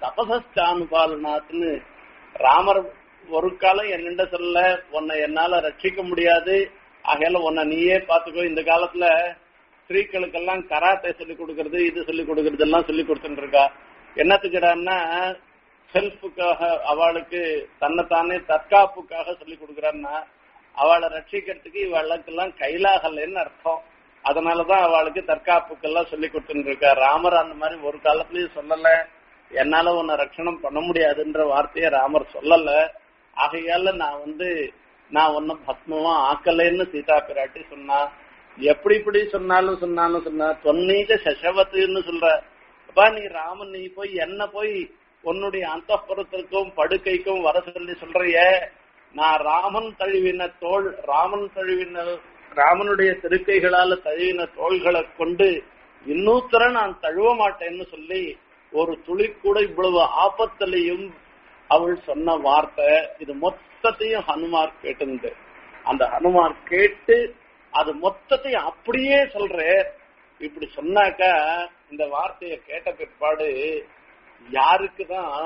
Speaker 1: தபசானுபாலனாத்னு ராமர் ஒரு காலம் என்னண்ட சொல்ல உன்னை என்னால ரட்சிக்க முடியாது ஆகையால உன்னை நீயே பாத்துக்கோ இந்த காலத்துல ஸ்திரீகளுக்கெல்லாம் கராத்தே சொல்லி கொடுக்கறது இது சொல்லி கொடுக்கறது எல்லாம் சொல்லி கொடுத்துட்டு இருக்கா என்னத்துக்குடான்னா செல்ஃபுக்காக அவளுக்கு தன்னைத்தானே தற்காப்புக்காக சொல்லி கொடுக்கறான்னா அவளை ரட்சிக்கிறதுக்கு இவளுக்கெல்லாம் கைலாகலன்னு அர்த்தம் அதனாலதான் அவளுக்கு தற்காப்புக்கெல்லாம் சொல்லி கொடுத்துட்டு இருக்கா ராமர் அந்த மாதிரி ஒரு காலத்திலயும் சொல்லல என்னால உன்னை ரட்சணம் பண்ண முடியாதுன்ற வார்த்தையை ராமர் சொல்லல ஆகையால நான் வந்து நான் ஒன்னும் பத்மமா ஆக்கலைன்னு சீதா பிராட்டி சொன்னா எப்படி இப்படி சொன்னாலும் சொன்னாலும் சொன்னா தொன்னீத சசவத்துன்னு சொல்ற அப்பா நீ ராமன் நீ போய் என்ன போய் உன்னுடைய அந்தப்புறத்திற்கும் படுக்கைக்கும் வர சொல்லி சொல்றியே நான் ராமன் தழுவின தோல் ராமன் தழுவின ராமனுடைய திருக்கைகளால தழுவின தோள்களை கொண்டு இன்னூத்தர நான் தழுவ மாட்டேன்னு சொல்லி ஒரு துளி கூட இவ்வளவு ஆபத்திலையும் அவள் சொன்ன வார்த்தை இது மொத்தத்தையும் ஹனுமார் கேட்டிருந்து அந்த ஹனுமார் கேட்டு அது மொத்தத்தையும் அப்படியே சொல்ற இப்படி சொன்னாக்கா இந்த வார்த்தையை கேட்ட பிற்பாடு யாருக்குதான்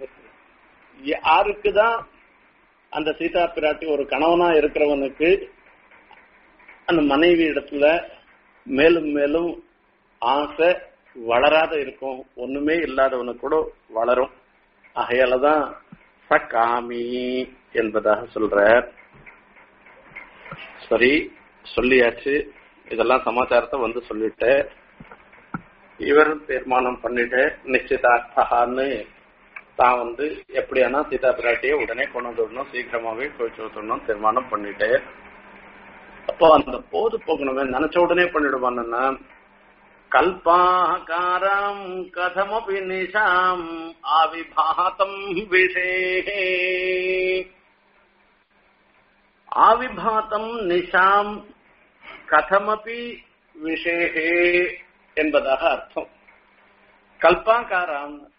Speaker 1: யாருக்குதான் அந்த சீதா பிராட்டி ஒரு கணவனா இருக்கிறவனுக்கு அந்த மனைவி இடத்துல மேலும் மேலும் ஆசை வளராத இருக்கும் ஒண்ணுமே இல்லாதவனுக்கு கூட வளரும் ஆகையாலதான் சகாமி என்பதாக சொல்றார் சரி சொல்லியாச்சு இதெல்லாம் சமாச்சாரத்தை வந்து சொல்லிட்டு இவர் தீர்மானம் பண்ணிட்டு நிச்சயதார்த்தகான்னு தான் வந்து எப்படியானா சீதா பிராட்டியை உடனே கொண்டு வந்துடணும் சீக்கிரமாவே கோச்சு விட்டுடணும் தீர்மானம் பண்ணிட்டு அப்போ அந்த போது போகணுமே நினைச்ச உடனே பண்ணிடுவான்னா கல்பாகாரம் கதமபி நிஷாம் ஆவிபாதம் விஷே ஆவிபாதம் நிஷாம் கதமபி விஷேகே என்பதாக அர்த்தம் கல்பாகாரம்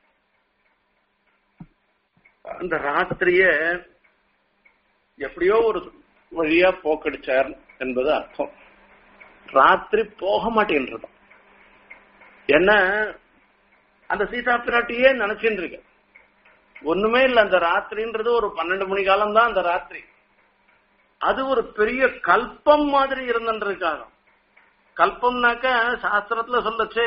Speaker 1: அந்த ராத்திரிய எப்படியோ ஒரு வழியா போக்கடிச்சார் என்பது அர்த்தம் ராத்திரி போக மாட்டேன்றதும் என்ன அந்த சீதா பிராட்டியே நினைச்சுட்டு இருக்கு ஒண்ணுமே இல்ல அந்த ராத்திரின்றது ஒரு பன்னெண்டு மணி காலம் தான் அந்த ராத்திரி அது ஒரு பெரிய கல்பம் மாதிரி இருந்துருக்காங்க கல்பம்னாக்க சாஸ்திரத்துல சொல்லச்சு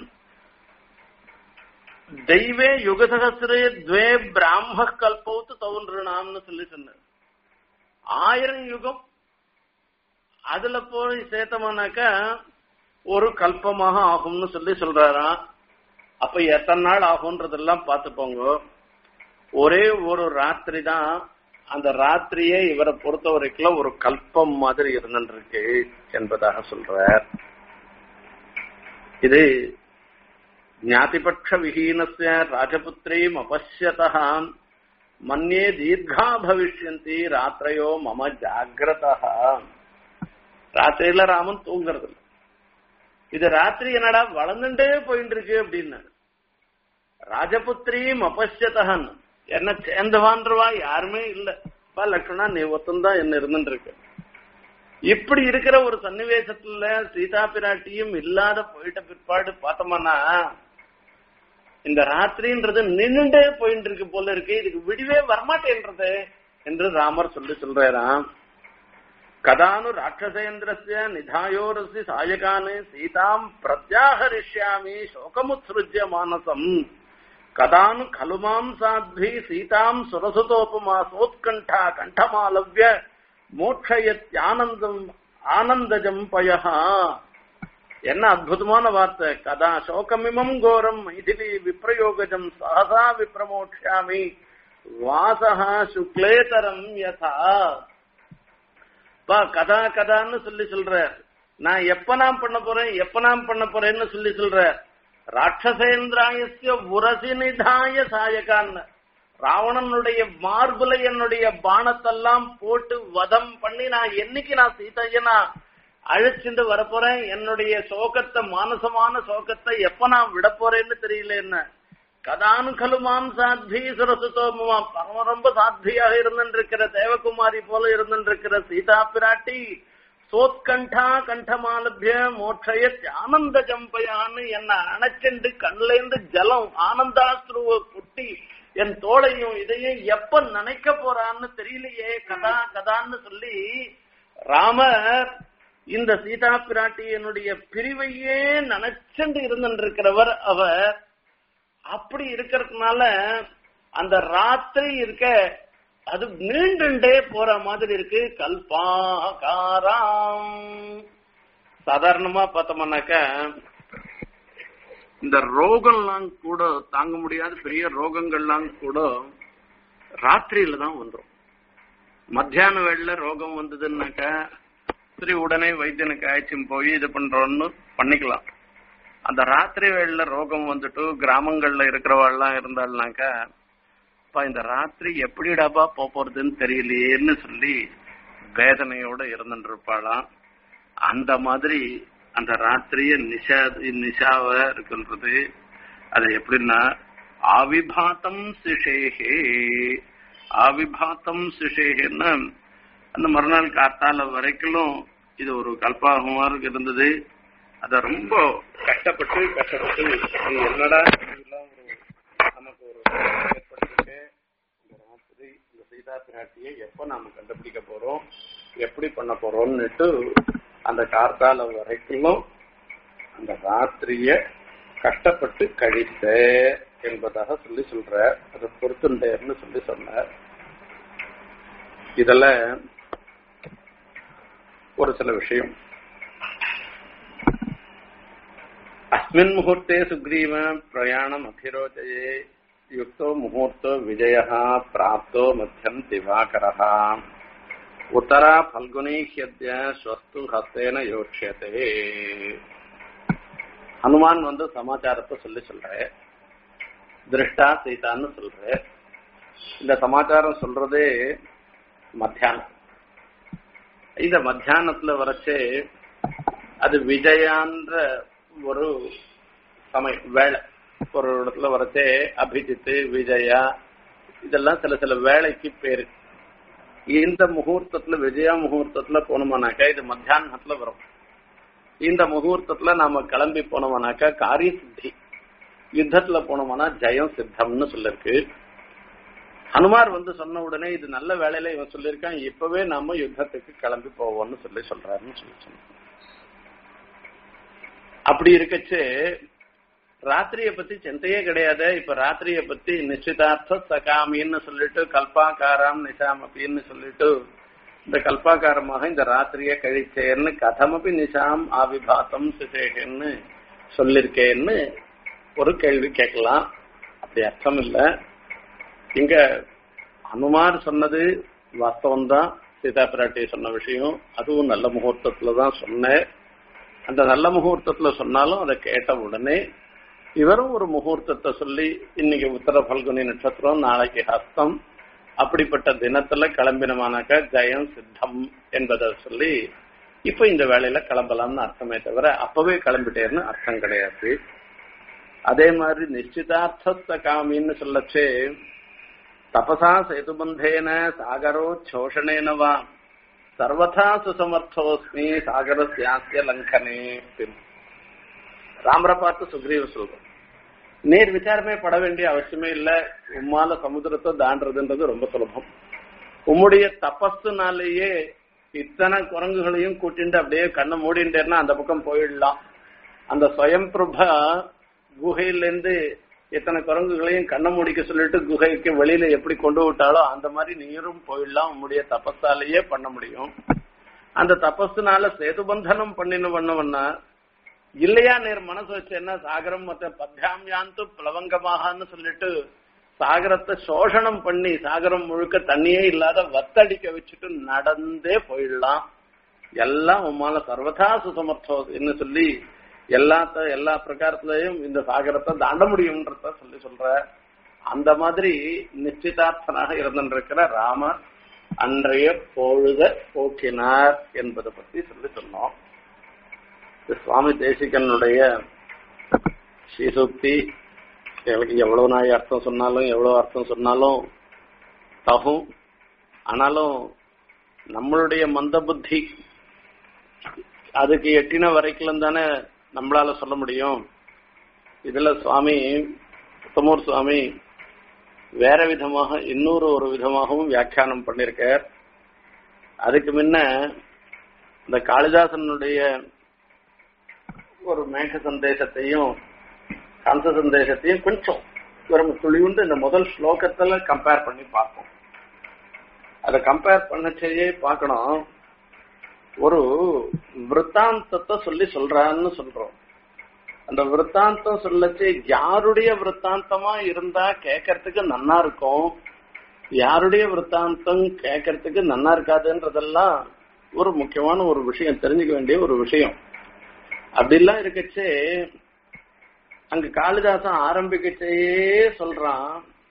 Speaker 1: தெய்வே யுகசகசிரே துவே பிராம கல்பவுத்து தோன்றுனாம்னு சொல்லி சொன்ன ஆயிரம் யுகம் அதுல போய் சேர்த்தமானாக்க ஒரு கல்பமாக ஆகும்னு சொல்லி சொல்றாராம் அப்ப எத்தனை நாள் ஆகும்ன்றதெல்லாம் பார்த்துப்போங்க ஒரே ஒரு ராத்திரி தான் அந்த ராத்திரியே இவரை பொறுத்த வரைக்கும் ஒரு கல்பம் மாதிரி இருந்துருக்கு என்பதாக சொல்றார் இது ஞாதிபட்ச விஹீனஸ்ய ராஜபுத்திரீம் அபஷ்யதா மன்யே தீர்கா பவிஷ்யந்தி ராத்திரையோ மம ஜாகிரதா ராத்திரியில ராமன் தூங்குறது இல்ல. இது ராத்திரி என்னடா வளர்ந்துட்டே போயிட்டு இருக்கு அப்படின்னு ராஜபுத்திரியும் அபஷ்யதகன் என்ன சேர்ந்தவான்றவா யாருமே இல்ல பா லட்சுமணா நீ ஒத்தந்தான் என்ன இருந்துட்டு இருக்கு இப்படி இருக்கிற ஒரு சன்னிவேசத்துல சீதா பிராட்டியும் இல்லாத போயிட்ட பிற்பாடு பார்த்தோம்னா இந்த ராத்திரின்றது நின்னுட்டே போயிட்டு இருக்கு போல இருக்கு இதுக்கு விடிவே வரமாட்டேன்றது என்று ராமர் சொல்லி சொல்றாராம் கதானு ராட்சசேந்திரஸ்ய நிதாயோரசி சாயகானு சீதாம் பிரத்யாகரிஷ்யாமி சோகமுத்ருஜ்ய மானசம் கதானு खलु மாம் சாத்வி சீதாம் சுரசுதோபமா சோத்கண்டா கண்டமாலவ்ய மோட்சயத்யானந்தம் ஆனந்தஜம் பயஹா என்ன அற்புதமான வார்த்தை கதா சோகமிமம் கோரம் மைதிலி விப்ரயோகஜம் சகசா விப்ரமோட்சாமி வாசகா சுக்லேதரம் யதா பா கதா கதான்னு சொல்லி சொல்ற நான் எப்ப நான் பண்ண போறேன் எப்ப நான் பண்ண போறேன்னு சொல்லி சொல்ற ராட்சசேந்திராயசிய உரசி நிதாய சாயகான்னு ராவணனுடைய மார்புல என்னுடைய பானத்தெல்லாம் போட்டு வதம் பண்ணி நான் என்னைக்கு நான் சீதைய நான் அழைச்சிட்டு வரப்போறேன் என்னுடைய சோகத்தை மானசமான சோகத்தை எப்ப நான் விட போறேன்னு தெரியல என்ன கதானு கலு மாம் சாத்வி சுரசுதோமா பரம ரொம்ப சாத்வியாக இருந்திருக்கிற தேவகுமாரி போல இருந்திருக்கிற சீதா பிராட்டி சோத்கண்டா கண்டமாலபிய மோட்சயத் ஆனந்த ஜம்பயான்னு என்ன அணைச்செண்டு கண்லேந்து ஜலம் ஆனந்தாஸ்ருவ குட்டி என் தோளையும் இதையும் எப்ப நினைக்க போறான்னு தெரியலையே கதா கதான்னு சொல்லி ராமர் இந்த சீதா பிராட்டியனுடைய பிரிவையே நினைச்சுண்டு இருந்திருக்கிறவர் அவர் அப்படி இருக்கிறதுனால அந்த ராத்திரி இருக்க அது நீண்டுண்டே போற மாதிரி இருக்கு கல்பாகாராம் சாதாரணமா பார்த்தோம்னாக்க இந்த ரோகம்லாம் கூட தாங்க முடியாத பெரிய ரோகங்கள்லாம் கூட ராத்திரியில தான் வந்துடும் மத்தியான வேளையில ரோகம் வந்ததுன்னாக்க சரி உடனே வைத்தியனுக்கு ஆய்ச்சியும் போய் இது பண்றோம்னு பண்ணிக்கலாம் அந்த ராத்திரி வேளையில ரோகம் வந்துட்டு கிராமங்கள்ல இருக்கிறவாள்லாம் இருந்தாள்னாக்கா அப்பா இந்த ராத்திரி எப்படிடாப்பா போக போறதுன்னு தெரியலையேன்னு சொல்லி வேதனையோட இருந்துட்டு இருப்பாளாம் அந்த மாதிரி அந்த ராத்திரிய நிஷா நிஷாவ இருக்கின்றது அது எப்படின்னா ஆவிபாத்தம் சிஷேகே ஆவிபாத்தம் சிஷேகேன்னா அந்த மறுநாள் காத்தால வரைக்கும் இது ஒரு கல்பாகமா இருந்தது அத ரொம்ப கஷ்டப்பட்டு கஷ்டப்பட்டு இது என்னடா இப்படிலாம் ஒரு நமக்கு ஒரு ஏற்பட்டிருக்கு இந்த ராத்திரி இந்த சீதா பிராட்டியை எப்ப நாம கண்டுபிடிக்க போறோம் எப்படி பண்ண போறோம்னுட்டு அந்த கார்த்தால வரைக்கும் அந்த ராத்திரிய கஷ்டப்பட்டு கழித்த என்பதாக சொல்லி சொல்ற அதை பொறுத்துண்டேர்னு சொல்லி சொன்னார் இதுல ஒரு சில விஷயம் अस्मिन् मुहूर्ते सुग्रीव प्रयाणम् अभिरोचये युक्तो मुहूर्तो विजयः प्राप्तो मध्यम् दिवाकरः उत्तरा फल्गुनी ह्यद्य स्वस्तु हस्तेन யோட்சியதே ஹனுமான் வந்து சமாச்சாரத்தை சொல்லி சொல்ற திருஷ்டா சீதான்னு சொல்ற இந்த சமாச்சாரம் சொல்றதே மத்தியானம் இந்த மத்தியானத்துல வரைச்சே அது விஜயான்ற ஒரு சமயம் வேலை ஒரு இடத்துல வரச்சே அபிஜித்து விஜயா இதெல்லாம் சில சில வேலைக்கு பேரு இந்த முகூர்த்தத்துல விஜயா முகூர்த்தத்துல போனோம்னாக்கா இது மத்தியானத்துல வரும் இந்த முகூர்த்தத்துல நாம கிளம்பி போனோம்னாக்கா காரிய சித்தி யுத்தத்துல போனோம்னா ஜெயம் சித்தம்னு சொல்லிருக்கு ஹனுமார் வந்து சொன்ன உடனே இது நல்ல வேலையில இவன் சொல்லியிருக்கான் இப்பவே நாம யுத்தத்துக்கு கிளம்பி போவோம்னு சொல்லி சொல்றாருன்னு சொல்லி சொன்னான் அப்படி இருக்கச்சு ராத்திரிய பத்தி சிந்தையே கிடையாது இப்ப ராத்திரிய பத்தி நிச்சயதார்த்த சகாமின்னு சொல்லிட்டு கல்பாகாரம் நிஷாம் அப்படின்னு சொல்லிட்டு இந்த கல்பாகாரமாக இந்த ராத்திரிய கழிச்சேன்னு கதமபி நிஷாம் ஆவிபாத்தம் சிசேகன்னு சொல்லிருக்கேன்னு ஒரு கேள்வி கேட்கலாம் அப்படி அர்த்தம் இல்ல இங்க அனுமார் சொன்னது வாஸ்தவம் தான் சீதா பிராட்டி சொன்ன விஷயம் அதுவும் நல்ல முகூர்த்தத்துல தான் சொன்னேன் அந்த நல்ல முகூர்த்தத்துல சொன்னாலும் அதை கேட்ட உடனே இவரும் ஒரு முகூர்த்தத்தை சொல்லி இன்னைக்கு உத்தர பல்குனி நட்சத்திரம் நாளைக்கு ஹஸ்தம் அப்படிப்பட்ட தினத்துல கிளம்பினமானாக்கா ஜெயம் சித்தம் என்பதை சொல்லி இப்ப இந்த வேலையில கிளம்பலாம்னு அர்த்தமே தவிர அப்பவே கிளம்பிட்டேன்னு அர்த்தம் கிடையாது அதே மாதிரி நிச்சிதார்த்த காமின்னு சொல்லச்சே தபசா சேதுபந்தேன சாகரோ சோஷணேனவா சர்வதா சுசமர்த்தோஸ்மி சாகரஸ்யாசிய லங்கனே ராமரை பார்த்து சுக்ரீவ சொல்றோம் நேர் விசாரமே பட வேண்டிய அவசியமே இல்ல உம்மால சமுத்திரத்தை தாண்டதுன்றது ரொம்ப சுலபம் உம்முடைய தபஸுனாலேயே இத்தனை குரங்குகளையும் கூட்டிட்டு அப்படியே கண்ணை மூடிண்டேன்னா அந்த பக்கம் போயிடலாம் அந்த ஸ்வயம் பிரபா குகையிலேருந்து இத்தனை குரங்குகளையும் கண்ணை மூடிக்க சொல்லிட்டு குகைக்கு வெளியில எப்படி கொண்டு விட்டாலோ அந்த மாதிரி நீரும் போயிடலாம் உம்முடைய தபஸாலேயே பண்ண முடியும் அந்த தபஸுனால சேதுபந்தனம் பண்ணின பண்ணவன்னா இல்லையா நேர் மனசு வச்சேன்னா சாகரம் மத்த பத்தியாமியாந்து பிளவங்கமாகன்னு சொல்லிட்டு சாகரத்தை சோஷணம் பண்ணி சாகரம் முழுக்க தண்ணியே இல்லாத வத்தடிக்க வச்சுட்டு நடந்தே போயிடலாம் எல்லாம் உம்மால சர்வதா சுசமர்த்தம் சொல்லி எல்லாத்த எல்லா பிரகாரத்திலையும் இந்த சாகரத்தை தாண்ட முடியும்ன்றத சொல்லி சொல்ற அந்த மாதிரி நிச்சயதார்த்தனாக இருந்திருக்கிற ராமர் அன்றைய பொழுத போக்கினார் என்பதை பத்தி சொல்லி சொன்னோம் சுவாமி தேசிகனுடைய ஸ்ரீசுக்தி எனக்கு எவ்வளவு நாய் அர்த்தம் சொன்னாலும் எவ்வளவு அர்த்தம் சொன்னாலும் தகும் ஆனாலும் நம்மளுடைய மந்த புத்தி அதுக்கு எட்டின வரைக்கும் தானே நம்மளால சொல்ல முடியும் இதுல சுவாமி உத்தமூர் சுவாமி வேற விதமாக இன்னொரு ஒரு விதமாகவும் வியாக்கியானம் பண்ணிருக்கார் அதுக்கு முன்ன இந்த காளிதாசனுடைய ஒரு மேக சந்தேசத்தையும் கம்ச சந்தேசத்தையும் கொஞ்சம் ஒரு துளிவுண்டு இந்த முதல் ஸ்லோகத்துல கம்பேர் பண்ணி பார்ப்போம் அதை கம்பேர் பண்ணச்சேயே பார்க்கணும் ஒரு விற்த்தாந்தத்தை சொல்லி சொல்றான்னு சொல்றோம் அந்த விற்த்தாந்தம் சொல்லச்சு யாருடைய விற்த்தாந்தமா இருந்தா கேட்கறதுக்கு நன்னா இருக்கும் யாருடைய விற்த்தாந்தம் கேட்கறதுக்கு நன்னா இருக்காதுன்றதெல்லாம் ஒரு முக்கியமான ஒரு விஷயம் தெரிஞ்சுக்க வேண்டிய ஒரு விஷயம் அப்படிலாம் இருக்கச்சே அங்க காளிதாசன் ஆரம்பிக்கச்சேயே சொல்றான்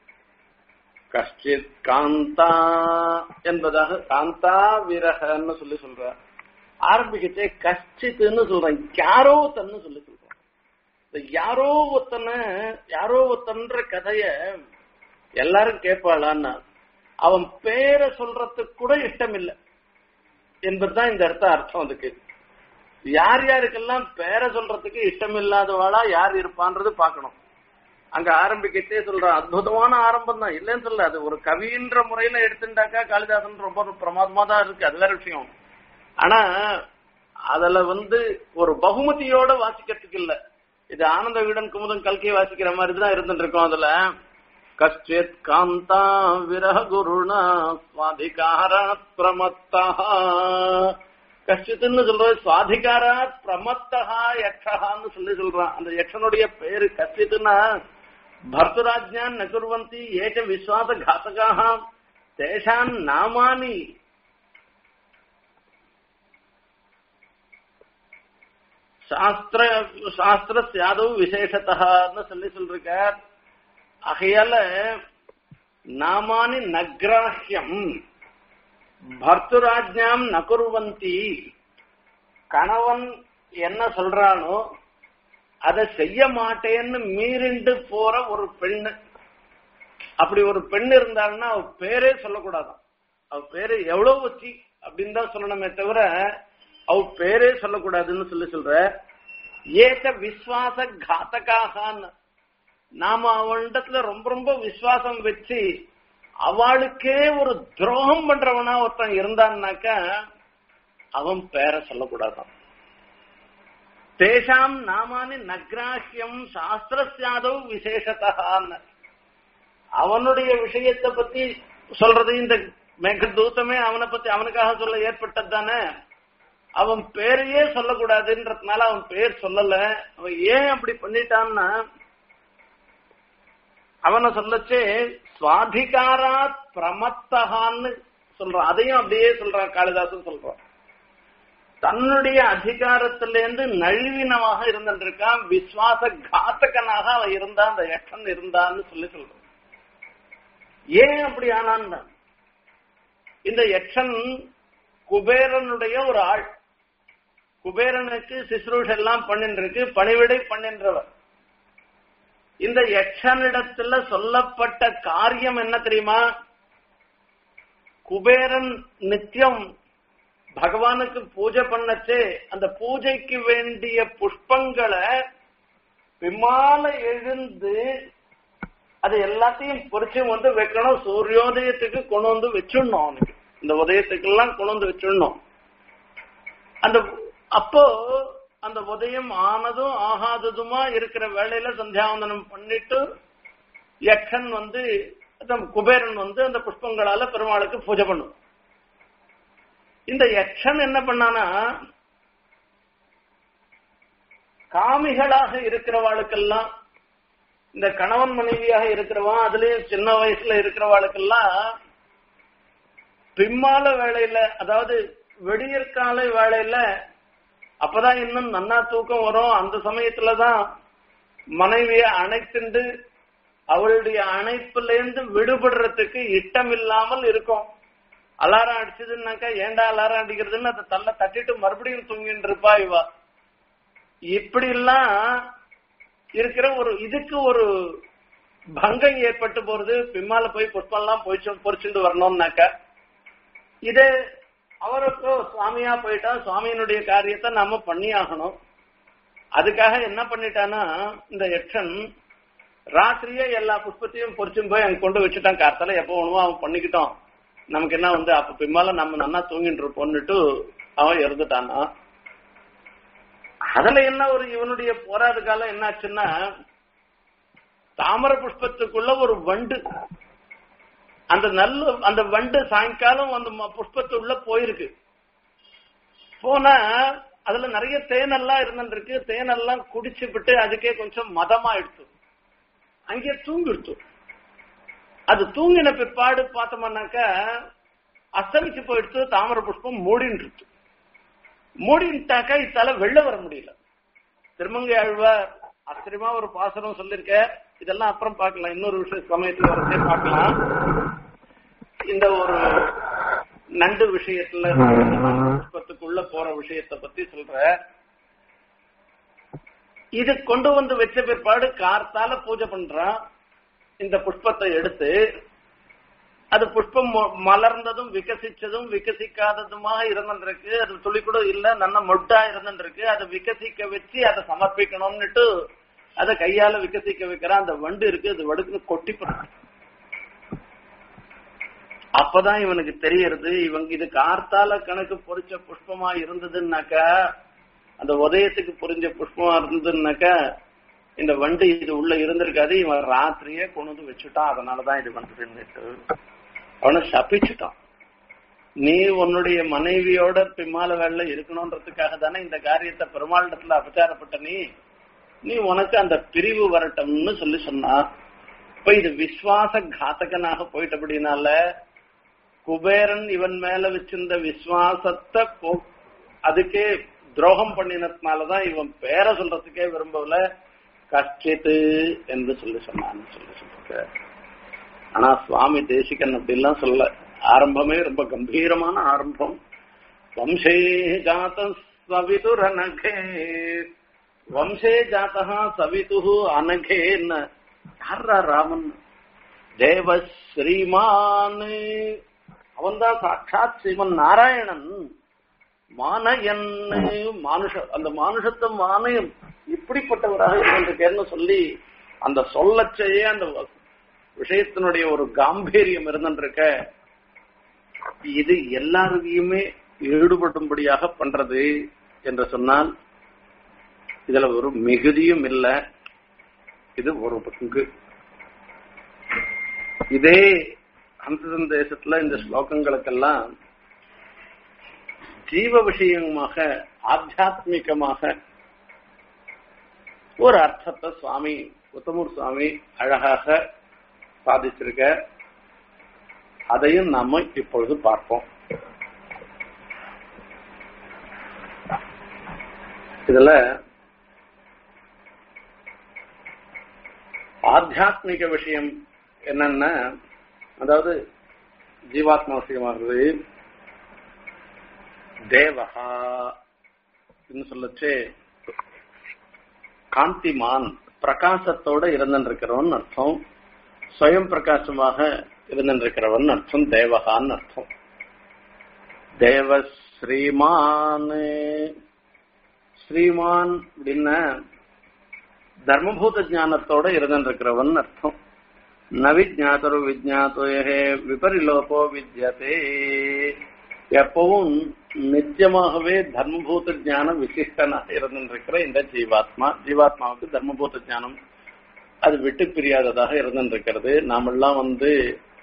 Speaker 1: கஷ்டித் காந்தா என்பதாக காந்தா விரகன்னு சொல்லி சொல்ற ஆரம்பிக்கச்சே கஷ்டித்துன்னு சொல்றான் யாரோ தன்னு சொல்லி சொல்றான் இந்த யாரோ ஒத்தன யாரோ ஒத்தன்ற கதைய எல்லாரும் கேட்பாளான்னா அவன் பேரை சொல்றதுக்கு கூட இஷ்டம் இல்லை என்பதுதான் இந்த இடத்த அர்த்தம் அதுக்கு யார் யாருக்கெல்லாம் பேரை சொல்றதுக்கு இஷ்டம் இல்லாதவாளா யார் இருப்பான்றது பார்க்கணும் அங்க ஆரம்பிக்கச்சே சொல்றான் அற்புதமான ஆரம்பம் தான் இல்லைன்னு சொல்ல அது ஒரு கவின்ற முறையில எடுத்துட்டாக்கா காளிதாசன் ரொம்ப பிரமாதமா தான் இருக்கு அது வேற விஷயம் ஆனா அதுல வந்து ஒரு பகுமதியோட வாசிக்கிறதுக்கு இல்ல இது ஆனந்த வீடன் குமுதம் கல்கியை வாசிக்கிற மாதிரி தான் இருந்துட்டு இருக்கோம் அதுல கஷ்டித் காந்தா விரக குருணா சுவாதிகாராத் பிரமத்தா கஷ்டித்துன்னு சொல்றது சுவாதிகாராத் பிரமத்தகா யக்ஷகான்னு சொல்லி சொல்றான் அந்த யக்ஷனுடைய பேரு கஷ்டித்துன்னா பர்துராஜ்யான் நகுர்வந்தி ஏக விஸ்வாச காத்தகாக தேஷான் நாமானி சாஸ்திர சாஸ்திர யாதவ் விசேஷத்தான்னு சொல்லி சொல்றார் ஆகையால நாமானி நக்ராஹ்யம் பர்த்துராஜ்யாம் நகுர்வந்தி கணவன் என்ன சொல்றானோ அதை செய்ய மாட்டேன்னு மீறிண்டு போற ஒரு பெண்ணு அப்படி ஒரு பெண் இருந்தாங்கன்னா அவ பேரே சொல்லக்கூடாதான் அவ பேரு எவ்வளவு வச்சு அப்படின்னு தான் சொல்லணுமே தவிர அவ பேரே சொல்லக்கூடாதுன்னு சொல்லி சொல்ற ஏக விஸ்வாச காத்தகாகான்னு நாம அவளிடத்துல ரொம்ப ரொம்ப விசுவாசம் வச்சு அவளுக்கே ஒரு துரோகம் பண்றவனா ஒருத்தன் இருந்தான்னாக்கா அவன் பேரை சொல்லக்கூடாதான் தேஷாம் நாமானி நக்ராஹ்யம் சாஸ்திரஸ்யாதவ் விசேஷத்தான்னு அவனுடைய விஷயத்தை பத்தி சொல்றது இந்த மேகதூத்தமே அவனை பத்தி அவனுக்காக சொல்ல ஏற்பட்டது தானே அவன் பேரையே சொல்லக்கூடாதுன்றதுனால அவன் பேர் சொல்லல அவன் ஏன் அப்படி பண்ணிட்டான்னா அவனை சொல்லச்சே சுவாதிகாராத் பிரமத்தகான்னு சொல்றான் அதையும் அப்படியே சொல்றான் காளிதாசன் சொல்றான் தன்னுடைய அதிகாரத்திலேருந்து நழுவினமாக இருந்திருக்கான் விஸ்வாச காத்தகனாக அவன் இருந்தான் அந்த யக்ஷன் இருந்தான்னு சொல்லி சொல்றான் ஏன் அப்படி ஆனான் இந்த யக்ஷன் குபேரனுடைய ஒரு ஆள் குபேரனுக்கு சிசுரூஷ் எல்லாம் பண்ணின்றிருக்கு பணிவிடை பண்ணின்றவர் இந்த யக்ஷனிடத்துல சொல்லப்பட்ட காரியம் என்ன தெரியுமா குபேரன் நித்தியம் பகவானுக்கு பூஜை பண்ணச்சே அந்த பூஜைக்கு வேண்டிய புஷ்பங்களை விமான எழுந்து அது எல்லாத்தையும் பொறிச்சு வந்து வைக்கணும் சூரியோதயத்துக்கு கொண்டு வந்து வச்சிடணும் அவனுக்கு இந்த உதயத்துக்கு எல்லாம் கொண்டு வந்து வச்சிடணும் அந்த அப்போ அந்த உதயம் ஆனதும் ஆகாததுமா இருக்கிற வேலையில சந்தியாவந்தனம் பண்ணிட்டு யக்ஷன் வந்து குபேரன் வந்து அந்த புஷ்பங்களால பெருமாளுக்கு பூஜை பண்ணும் இந்த யக்ஷன் என்ன பண்ணானா காமிகளாக இருக்கிறவாளுக்கெல்லாம் இந்த கணவன் மனைவியாக இருக்கிறவன் அதுலயும் சின்ன வயசுல இருக்கிறவாளுக்கெல்லாம் பிம்மால வேலையில அதாவது வெடியற்கால வேலையில அப்பதான் இன்னும் நன்னா தூக்கம் வரும் அந்த சமயத்துலதான் மனைவிய அணைத்துண்டு அவளுடைய அணைப்புல இருந்து விடுபடுறதுக்கு இட்டம் இல்லாமல் இருக்கும் அலாரம் அடிச்சதுன்னாக்கா ஏண்டா அலாரம் அடிக்கிறதுன்னு அதை தள்ள தட்டிட்டு மறுபடியும் தூங்கிட்டு இருப்பா இவா இப்படி எல்லாம் இருக்கிற ஒரு இதுக்கு ஒரு பங்கம் ஏற்பட்டு போறது பிம்மால போய் புஷ்பம்லாம் போயிச்சு பொறிச்சுட்டு வரணும்னாக்கா இது அவருக்கு சுவாமியா போயிட்டா சுவாமியினுடைய காரியத்தை நாம பண்ணி ஆகணும் அதுக்காக என்ன பண்ணிட்டானா இந்த யக்ஷன் ராத்திரியே எல்லா புஷ்பத்தையும் பொறிச்சும் போய் அங்க கொண்டு வச்சுட்டான் கார்த்தால எப்போ வேணுமோ அவன் பண்ணிக்கிட்டோம் நமக்கு என்ன வந்து அப்ப பின்னால நம்ம நல்லா தூங்கிட்டு இருப்போம்னுட்டு அவன் இறந்துட்டானா அதுல என்ன ஒரு இவனுடைய போராத காலம் என்னாச்சுன்னா தாமர புஷ்பத்துக்குள்ள ஒரு வண்டு அந்த நல்ல அந்த வண்டு சாயங்காலம் அந்த புஷ்பத்து உள்ள போயிருக்கு போனா அதுல நிறைய தேனெல்லாம் இருந்துருக்கு தேனெல்லாம் குடிச்சு விட்டு அதுக்கே கொஞ்சம் மதமா எடுத்து அங்கே தூங்கிடுத்து அது தூங்கின பிற்பாடு பார்த்தோம்னாக்கா அஸ்தமிச்சு போயிடுத்து தாமர புஷ்பம் மூடின்னு இருக்கு மூடின்ட்டாக்கா இத்தால வெளில வர முடியல திருமங்கை ஆழ்வார் ஆச்சரியமா ஒரு பாசனம் சொல்லிருக்க இதெல்லாம் அப்புறம் பார்க்கலாம் இன்னொரு விஷயம் சமயத்துல வரச்சே பார்க்கலாம் இந்த ஒரு நண்டு விஷயத்துல புஷ்பத்துக்குள்ள போற விஷயத்த பத்தி சொல்ற இது கொண்டு வந்து வச்ச பிற்பாடு கார்த்தால பூஜை பண்றான் இந்த புஷ்பத்தை எடுத்து அது புஷ்பம் மலர்ந்ததும் விகசிச்சதும் விகசிக்காததுமாக இருந்துருக்கு அது துளி கூட இல்ல நல்ல மொட்டா இருந்துருக்கு அதை விகசிக்க வச்சு அதை சமர்ப்பிக்கணும்னுட்டு அதை கையால விகசிக்க வைக்கிறான் அந்த வண்டு இருக்கு அது வடுக்குன்னு கொட்டி போடுறது அப்பதான் இவனுக்கு தெரியறது இவங்க இது கார்த்தால கணக்கு பொறிச்ச புஷ்பமா இருந்ததுன்னாக்கா அந்த உதயத்துக்கு புரிஞ்ச புஷ்பமா இருந்ததுன்னாக்கா இந்த வண்டு இது உள்ள இருந்திருக்காது இவன் ராத்திரியே கொண்டு வந்து வச்சுட்டான் அதனாலதான் இது வந்ததுன்னுட்டு அவனை சபிச்சுட்டான் நீ உன்னுடைய மனைவியோட பிம்மால வேலை இருக்கணும்ன்றதுக்காக தானே இந்த காரியத்தை பெருமாளிடத்துல அபச்சாரப்பட்ட நீ நீ உனக்கு அந்த பிரிவு வரட்டும்னு சொல்லி சொன்னா இப்ப இது விஸ்வாச காத்தகனாக போயிட்டபடினால குபேரன் இவன் மேல வச்சிருந்த விசுவாசத்தை அதுக்கே துரோகம் பண்ணினதுனாலதான் இவன் பேரை சொல்றதுக்கே விரும்பல கஷ்டித்து என்று சொல்லி சொன்னான்னு சொல்லி சொல்லிருக்க ஆனா சுவாமி தேசிகன் அப்படிலாம் சொல்ல ஆரம்பமே ரொம்ப கம்பீரமான ஆரம்பம் வம்சே ஜாத சவிதுர் அனகே வம்சே ஜாத்தா சவிது அனகேன்னு யாரா ராமன் தேவ ஸ்ரீமான் அவன்தான் சாட்சாத் ஸ்ரீமன் நாராயணன் மானயன் மானுஷ அந்த மானுஷத்தை மானயம் இப்படிப்பட்டவராக இருந்திருக்கேன்னு சொல்லி அந்த சொல்லச்சையே அந்த விஷயத்தினுடைய ஒரு காம்பீரியம் இருந்துருக்க இது எல்லாருக்கையுமே ஈடுபடும்படியாக பண்றது என்று சொன்னால் இதுல ஒரு மிகுதியும் இல்லை இது ஒரு பங்கு இதே அந்த தேசத்துல இந்த ஸ்லோகங்களுக்கெல்லாம் ஜீவ விஷயமாக ஆத்தியாத்மிகமாக ஒரு அர்த்தத்தை சுவாமி உத்தமூர் சுவாமி அழகாக சாதிச்சிருக்க அதையும் நாம இப்பொழுது பார்ப்போம் இதுல ஆத்தியாத்மிக விஷயம் என்னன்னா அதாவது ஜீவாத்மா விஷயமாகுது தேவகா சொல்லச்சு காந்திமான் பிரகாசத்தோட இருந்திருக்கிறவன் அர்த்தம் ஸ்வயம் பிரகாசமாக இருந்திருக்கிறவன் அர்த்தம் தேவகான்னு அர்த்தம் தேவ ஸ்ரீமான் ஸ்ரீமான் அப்படின்னா தர்மபூத ஞானத்தோட இருந்திருக்கிறவன் அர்த்தம் நவிஜாத்தரு விஜாத்தோயே விபரிலோபோ வித்யதே எப்பவும் நிச்சயமாகவே தர்மபூத ஞானம் விசிஷ்டனாக இருந்திருக்கிற இந்த ஜீவாத்மா ஜீவாத்மாவுக்கு தர்மபூத ஞானம் அது விட்டு பிரியாததாக இருந்திருக்கிறது நாமெல்லாம் வந்து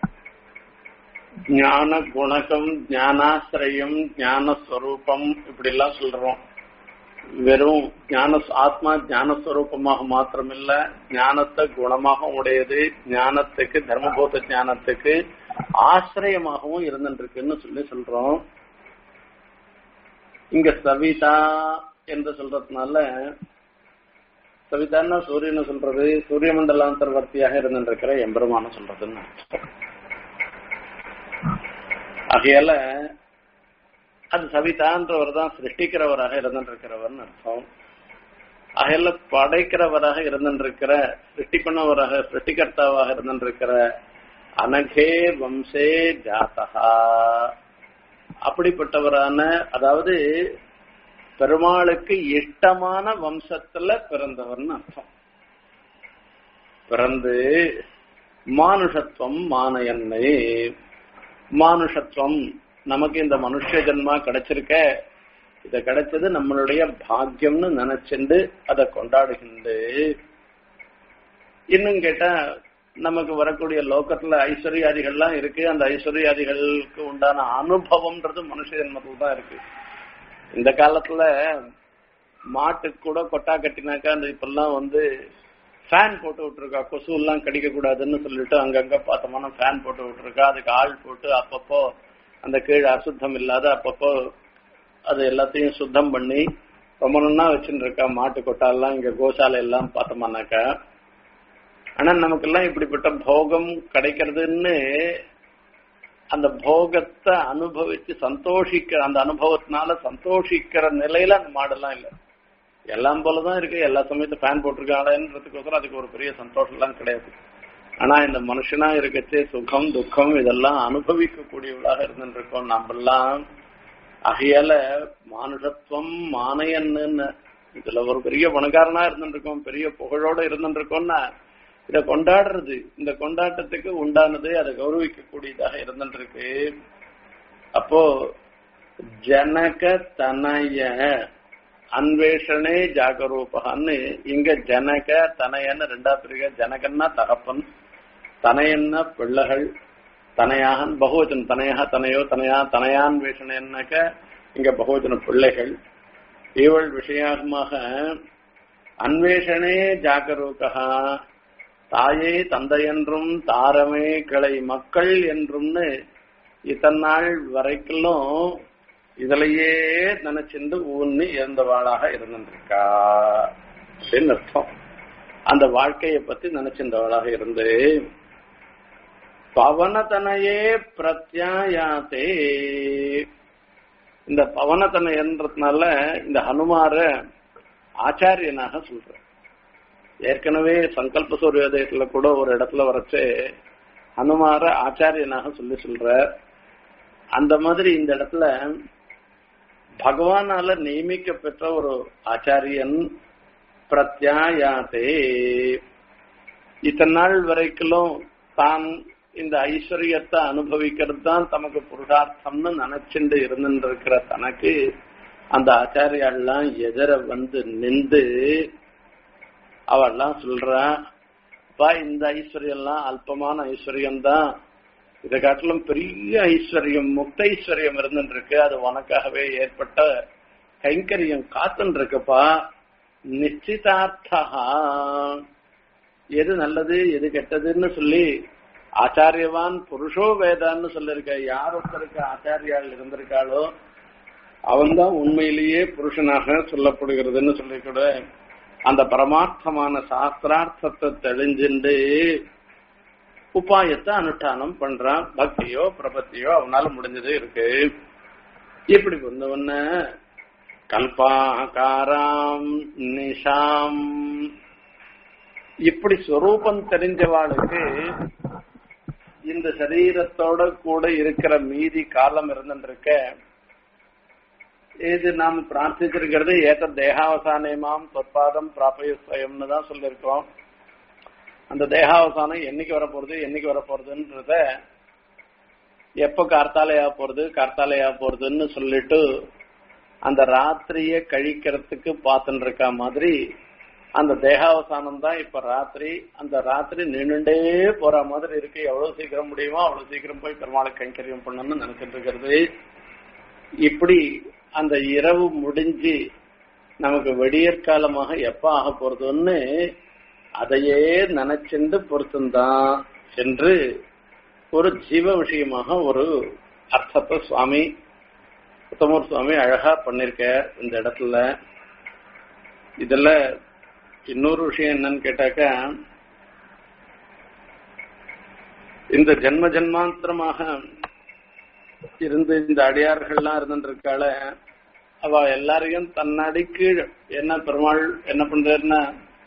Speaker 1: ஞான குணகம் ஞானாசிரயம் ஞானஸ்வரூபம் இப்படி எல்லாம் சொல்றோம் வெறும் ஞான ஆத்மா ஞானஸ்வரூபமாக மாத்திரமில்ல ஞானத்தை குணமாக உடையது ஞானத்துக்கு தர்மபோத ஞானத்துக்கு ஆசிரியமாகவும் இருந்துருக்குன்னு சொல்லி சொல்றோம் இங்க சவிதா என்று சொல்றதுனால சவிதான்னா சூரியனை சொல்றது சூரிய மண்டலாந்தர்வர்த்தியாக இருந்துருக்கிற எம்பெருமான சொல்றதுன்னு ஆகையால அது சவிதான்றவர் தான் சிருஷ்டிக்கிறவராக இருந்திருக்கிறவர்னு அர்த்தம் அகையில படைக்கிறவராக இருந்திருக்கிற சிருஷ்டி பண்ணவராக சிருஷ்டிகர்த்தாவாக இருந்திருக்கிற அனகே வம்சே ஜாதகா அப்படிப்பட்டவரான அதாவது பெருமாளுக்கு இஷ்டமான வம்சத்துல பிறந்தவர்னு அர்த்தம் பிறந்து மானுஷத்துவம் மானயன்னை மானுஷத்துவம் நமக்கு இந்த மனுஷ ஜென்மா கிடைச்சிருக்க இத கிடைச்சது நம்மளுடைய பாக்கியம்னு நினைச்சுண்டு அதை கொண்டாடுகின்ற இன்னும் கேட்டா நமக்கு வரக்கூடிய லோக்கத்துல ஐஸ்வர்யாதிகள்லாம் இருக்கு அந்த ஐஸ்வர்யாதிகளுக்கு உண்டான அனுபவம்ன்றது மனுஷ ஜென்மத்தில் தான் இருக்கு இந்த காலத்துல மாட்டுக்கு கூட கொட்டா கட்டினாக்கா அந்த இப்பெல்லாம் வந்து ஃபேன் போட்டு விட்டுருக்கா கொசு எல்லாம் கடிக்க கூடாதுன்னு சொல்லிட்டு அங்கங்க பார்த்தோம்னா ஃபேன் போட்டு விட்டுருக்கா அதுக்கு ஆள் போட்டு அப்பப்போ அந்த கீழே அசுத்தம் இல்லாத அப்பப்போ அது எல்லாத்தையும் சுத்தம் பண்ணி ரொம்ப நன்னா வச்சுட்டு இருக்கா மாட்டு கொட்டாலாம் இங்க கோசாலை எல்லாம் பார்த்தோம்னாக்கா ஆனா நமக்கெல்லாம் இப்படிப்பட்ட போகம் கிடைக்கிறதுன்னு அந்த போகத்தை அனுபவிச்சு சந்தோஷிக்க அந்த அனுபவத்தினால சந்தோஷிக்கிற நிலையில அந்த மாடெல்லாம் இல்லை எல்லாம் போலதான் இருக்கு எல்லா சமயத்தும் ஃபேன் போட்டிருக்காங்களேன்றதுக்கோசரம் அதுக்கு ஒரு பெரிய சந்தோஷம் எல்லாம் கிடையாது ஆனா இந்த மனுஷனா இருக்கச்சே சுகம் துக்கம் இதெல்லாம் அனுபவிக்க கூடியவளாக இருந்துருக்கோம் நாமெல்லாம் அகையால மானுஷத்துவம் மானையன்னு இதுல ஒரு பெரிய பணக்காரனா இருந்துருக்கோம் பெரிய புகழோட இருந்துருக்கோம்னா இத கொண்டாடுறது இந்த கொண்டாட்டத்துக்கு உண்டானது அதை கௌரவிக்க கூடியதாக இருந்துருக்கு அப்போ ஜனக தனய அன்வேஷனே ஜாகரூபகான்னு இங்க ஜனக தனையன்னு ரெண்டா பிரிக ஜனகன்னா தகப்பன் தனையன்னா பிள்ளைகள் தனையாகன் பகுவச்சனம் தனையாக தனையோ தனையா தனையான்வேஷனேன்னாக்க இங்க பகுவச்சன பிள்ளைகள் இவள் விஷயமாக அன்வேஷனே ஜாகரூகா தாயே தந்தையென்றும் தாரமே கிளை மக்கள் என்றும்னு இத்தனை நாள் வரைக்கும் இதுலயே நினைச்சிருந்து ஊன்னு இருந்தவாளாக இருந்திருக்கா அப்படின்னு அர்த்தம் அந்த வாழ்க்கையை பத்தி நினைச்சிருந்தவளாக இருந்து பவனத்தனையே பிரத்யாயாத்தே இந்த பவனத்தனையன்றதுனால இந்த ஹனுமார ஆச்சாரியனாக சொல்ற ஏற்கனவே சங்கல்ப சூரியோதயத்துல கூட ஒரு இடத்துல வரைச்சு ஹனுமார ஆச்சாரியனாக சொல்லி சொல்ற அந்த மாதிரி இந்த இடத்துல பகவானால நியமிக்க பெற்ற ஒரு ஆச்சாரியன் பிரத்யாயாத்தே இத்தனை நாள் வரைக்கும் தான் இந்த ஐஸ்வர்யத்தை அனுபவிக்கிறது தான் தமக்கு புருஷார்த்தம்னு நினைச்சுட்டு இருந்துருக்கிற தனக்கு அந்த ஆச்சாரியாலாம் எதிர வந்து நின்று அவெல்லாம் சொல்றா பா இந்த ஐஸ்வர்யம்லாம் அல்பமான ஐஸ்வர்யம் தான் இதை காட்டிலும் பெரிய ஐஸ்வர்யம் முக்த ஐஸ்வர்யம் இருந்துருக்கு அது உனக்காகவே ஏற்பட்ட கைங்கரியம் காத்துன்னு இருக்குப்பா நிச்சிதார்த்தா எது நல்லது எது கெட்டதுன்னு சொல்லி ஆச்சாரியவான் புருஷோ வேதான்னு சொல்லிருக்க யார் ஒருத்தருக்கு ஆச்சாரியால் இருந்திருக்காளோ அவன்தான் உண்மையிலேயே புருஷனாக சொல்லப்படுகிறதுன்னு சொல்லிக்கூட அந்த பரமார்த்தமான சாஸ்திரார்த்தத்தை தெளிஞ்சுண்டு உபாயத்தை அனுஷ்டானம் பண்றான் பக்தியோ பிரபத்தியோ அவனால முடிஞ்சது இருக்கு இப்படி வந்தவன கல்பாகாராம் நிஷாம் இப்படி ஸ்வரூபம் தெரிஞ்சவாளுக்கு இந்த சரீரத்தோட கூட இருக்கிற மீதி காலம் இருந்துருக்க இது நாம் பிரார்த்திச்சிருக்கிறது ஏத்த தேகாவசானமாம் தொற்பாதம் பிராபய ஸ்வயம்னு தான் சொல்லியிருக்கோம் அந்த தேகாவசானம் என்னைக்கு வரப்போறது என்னைக்கு வரப்போறதுன்றத எப்ப கார்த்தாலையா போறது கார்த்தாலையா போறதுன்னு சொல்லிட்டு அந்த ராத்திரிய கழிக்கிறதுக்கு பார்த்துட்டு இருக்க மாதிரி அந்த தேகாவசானம் தான் இப்ப ராத்திரி அந்த ராத்திரி நின்றுண்டே போற மாதிரி இருக்கு எவ்வளவு சீக்கிரம் முடியுமோ அவ்வளவு சீக்கிரம் போய் பெருமாளை கைங்கரியம் பண்ணணும்னு நினைச்சிட்டு இருக்கிறது இப்படி அந்த இரவு முடிஞ்சு நமக்கு வெடியற்காலமாக எப்ப ஆக போறதுன்னு அதையே நினைச்சிருந்து பொருத்தந்தான் என்று ஒரு ஜீவ விஷயமாக ஒரு அர்த்தத்தை சுவாமி உத்தமர் சுவாமி அழகா பண்ணிருக்க இந்த இடத்துல இதுல இன்னொரு விஷயம் என்னன்னு கேட்டாக்கா இந்த ஜென்ம ஜென்மாந்திரமாக இருந்து இந்த அடியார்கள்லாம் இருந்துருக்கால அவ எல்லாரையும் தன்னடிக்கு என்ன பெருமாள் என்ன பண்றாருன்னா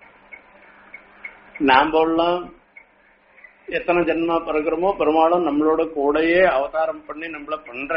Speaker 1: நாமெல்லாம் எத்தனை ஜென்மா பிறகுறோமோ பெருமாளும் நம்மளோட கூடயே அவதாரம் பண்ணி நம்மள பண்ற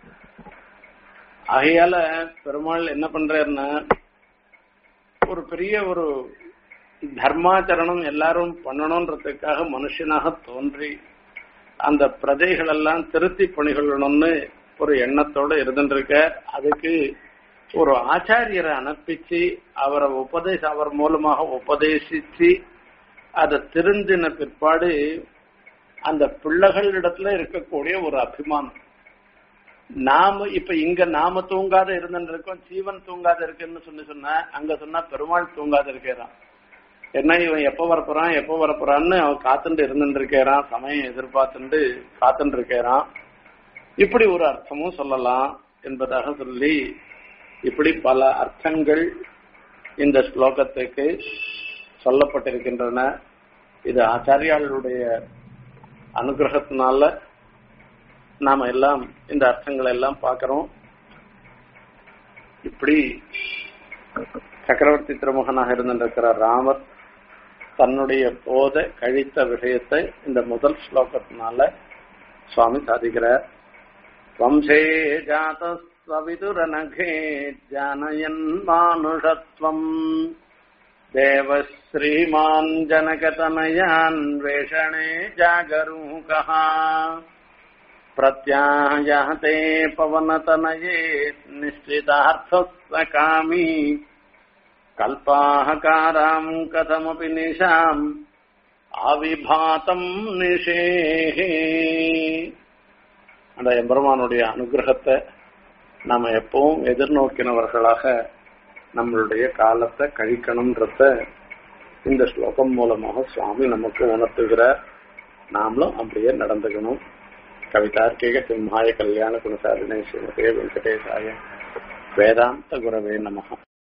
Speaker 1: ஆகையால பெருமாள் என்ன பண்றாருன்னா ஒரு பெரிய ஒரு தர்மாச்சரணம் எல்லாரும் பண்ணணும்ன்றதுக்காக மனுஷனாக தோன்றி அந்த பிரஜைகள் எல்லாம் திருத்தி பணிகொள்ளணும்னு ஒரு எண்ணத்தோட இருந்துருக்க அதுக்கு ஒரு ஆச்சாரியரை அனுப்பிச்சு அவரை உபதேச அவர் மூலமாக உபதேசிச்சு அதை தெரிஞ்சின பிற்பாடு அந்த பிள்ளைகள் இடத்துல இருக்கக்கூடிய ஒரு அபிமானம் நாம இப்ப இங்க நாம தூங்காத இருந்துட்டு இருக்கோம் ஜீவன் தூங்காத இருக்குன்னு சொல்லி சொன்ன அங்க சொன்னா பெருமாள் தூங்காத இருக்கிறான் என்ன இவன் எப்ப வரப்போறான் எப்ப வரப்போறான்னு அவன் காத்துட்டு இருந்துட்டு இருக்கிறான் சமயம் எதிர்பார்த்துட்டு காத்துட்டு இருக்கிறான் இப்படி ஒரு அர்த்தமும் சொல்லலாம் என்பதாக சொல்லி இப்படி பல அர்த்தங்கள் இந்த ஸ்லோகத்துக்கு சொல்லப்பட்டிருக்கின்றன இது ஆச்சாரியாளுடைய அனுகிரகத்தினால நாம எல்லாம் இந்த அர்த்தங்களை எல்லாம் பார்க்கிறோம் இப்படி சக்கரவர்த்தி திருமகனாக இருந்திருக்கிற ராமர் தன்னுடைய போத கழித்த விஷயத்தை இந்த முதல் ஸ்லோகத்தினால சுவாமி சாதிக்கிறார் வம்சே ஜாதஸ்வவிதுரனகே ஜானயன் மானுஷத்வம் தேவஸ்ரீமான் ஜனகதனயான் வேஷணே ஜாகரூகः प्रत्यायाते पवनतनये निश्चितार्थः कामी कल्पाहकाराम् कथमपि निशाम् அவிபாத்தம் நிஷேஹே அந்த எம்பெருமானுடைய அனுகிரகத்தை நாம எப்பவும் எதிர்நோக்கினவர்களாக நம்மளுடைய காலத்தை கழிக்கணும்ன்றத இந்த ஸ்லோகம் மூலமாக சுவாமி நமக்கு உணர்த்துகிறார் நாமளும் அப்படியே நடந்துக்கணும் கவிதார்க்கிக சிம்ஹாய கல்யாண குணசாலினே ஸ்ரீமதே வெங்கடேசாய வேதாந்த குரவே நமக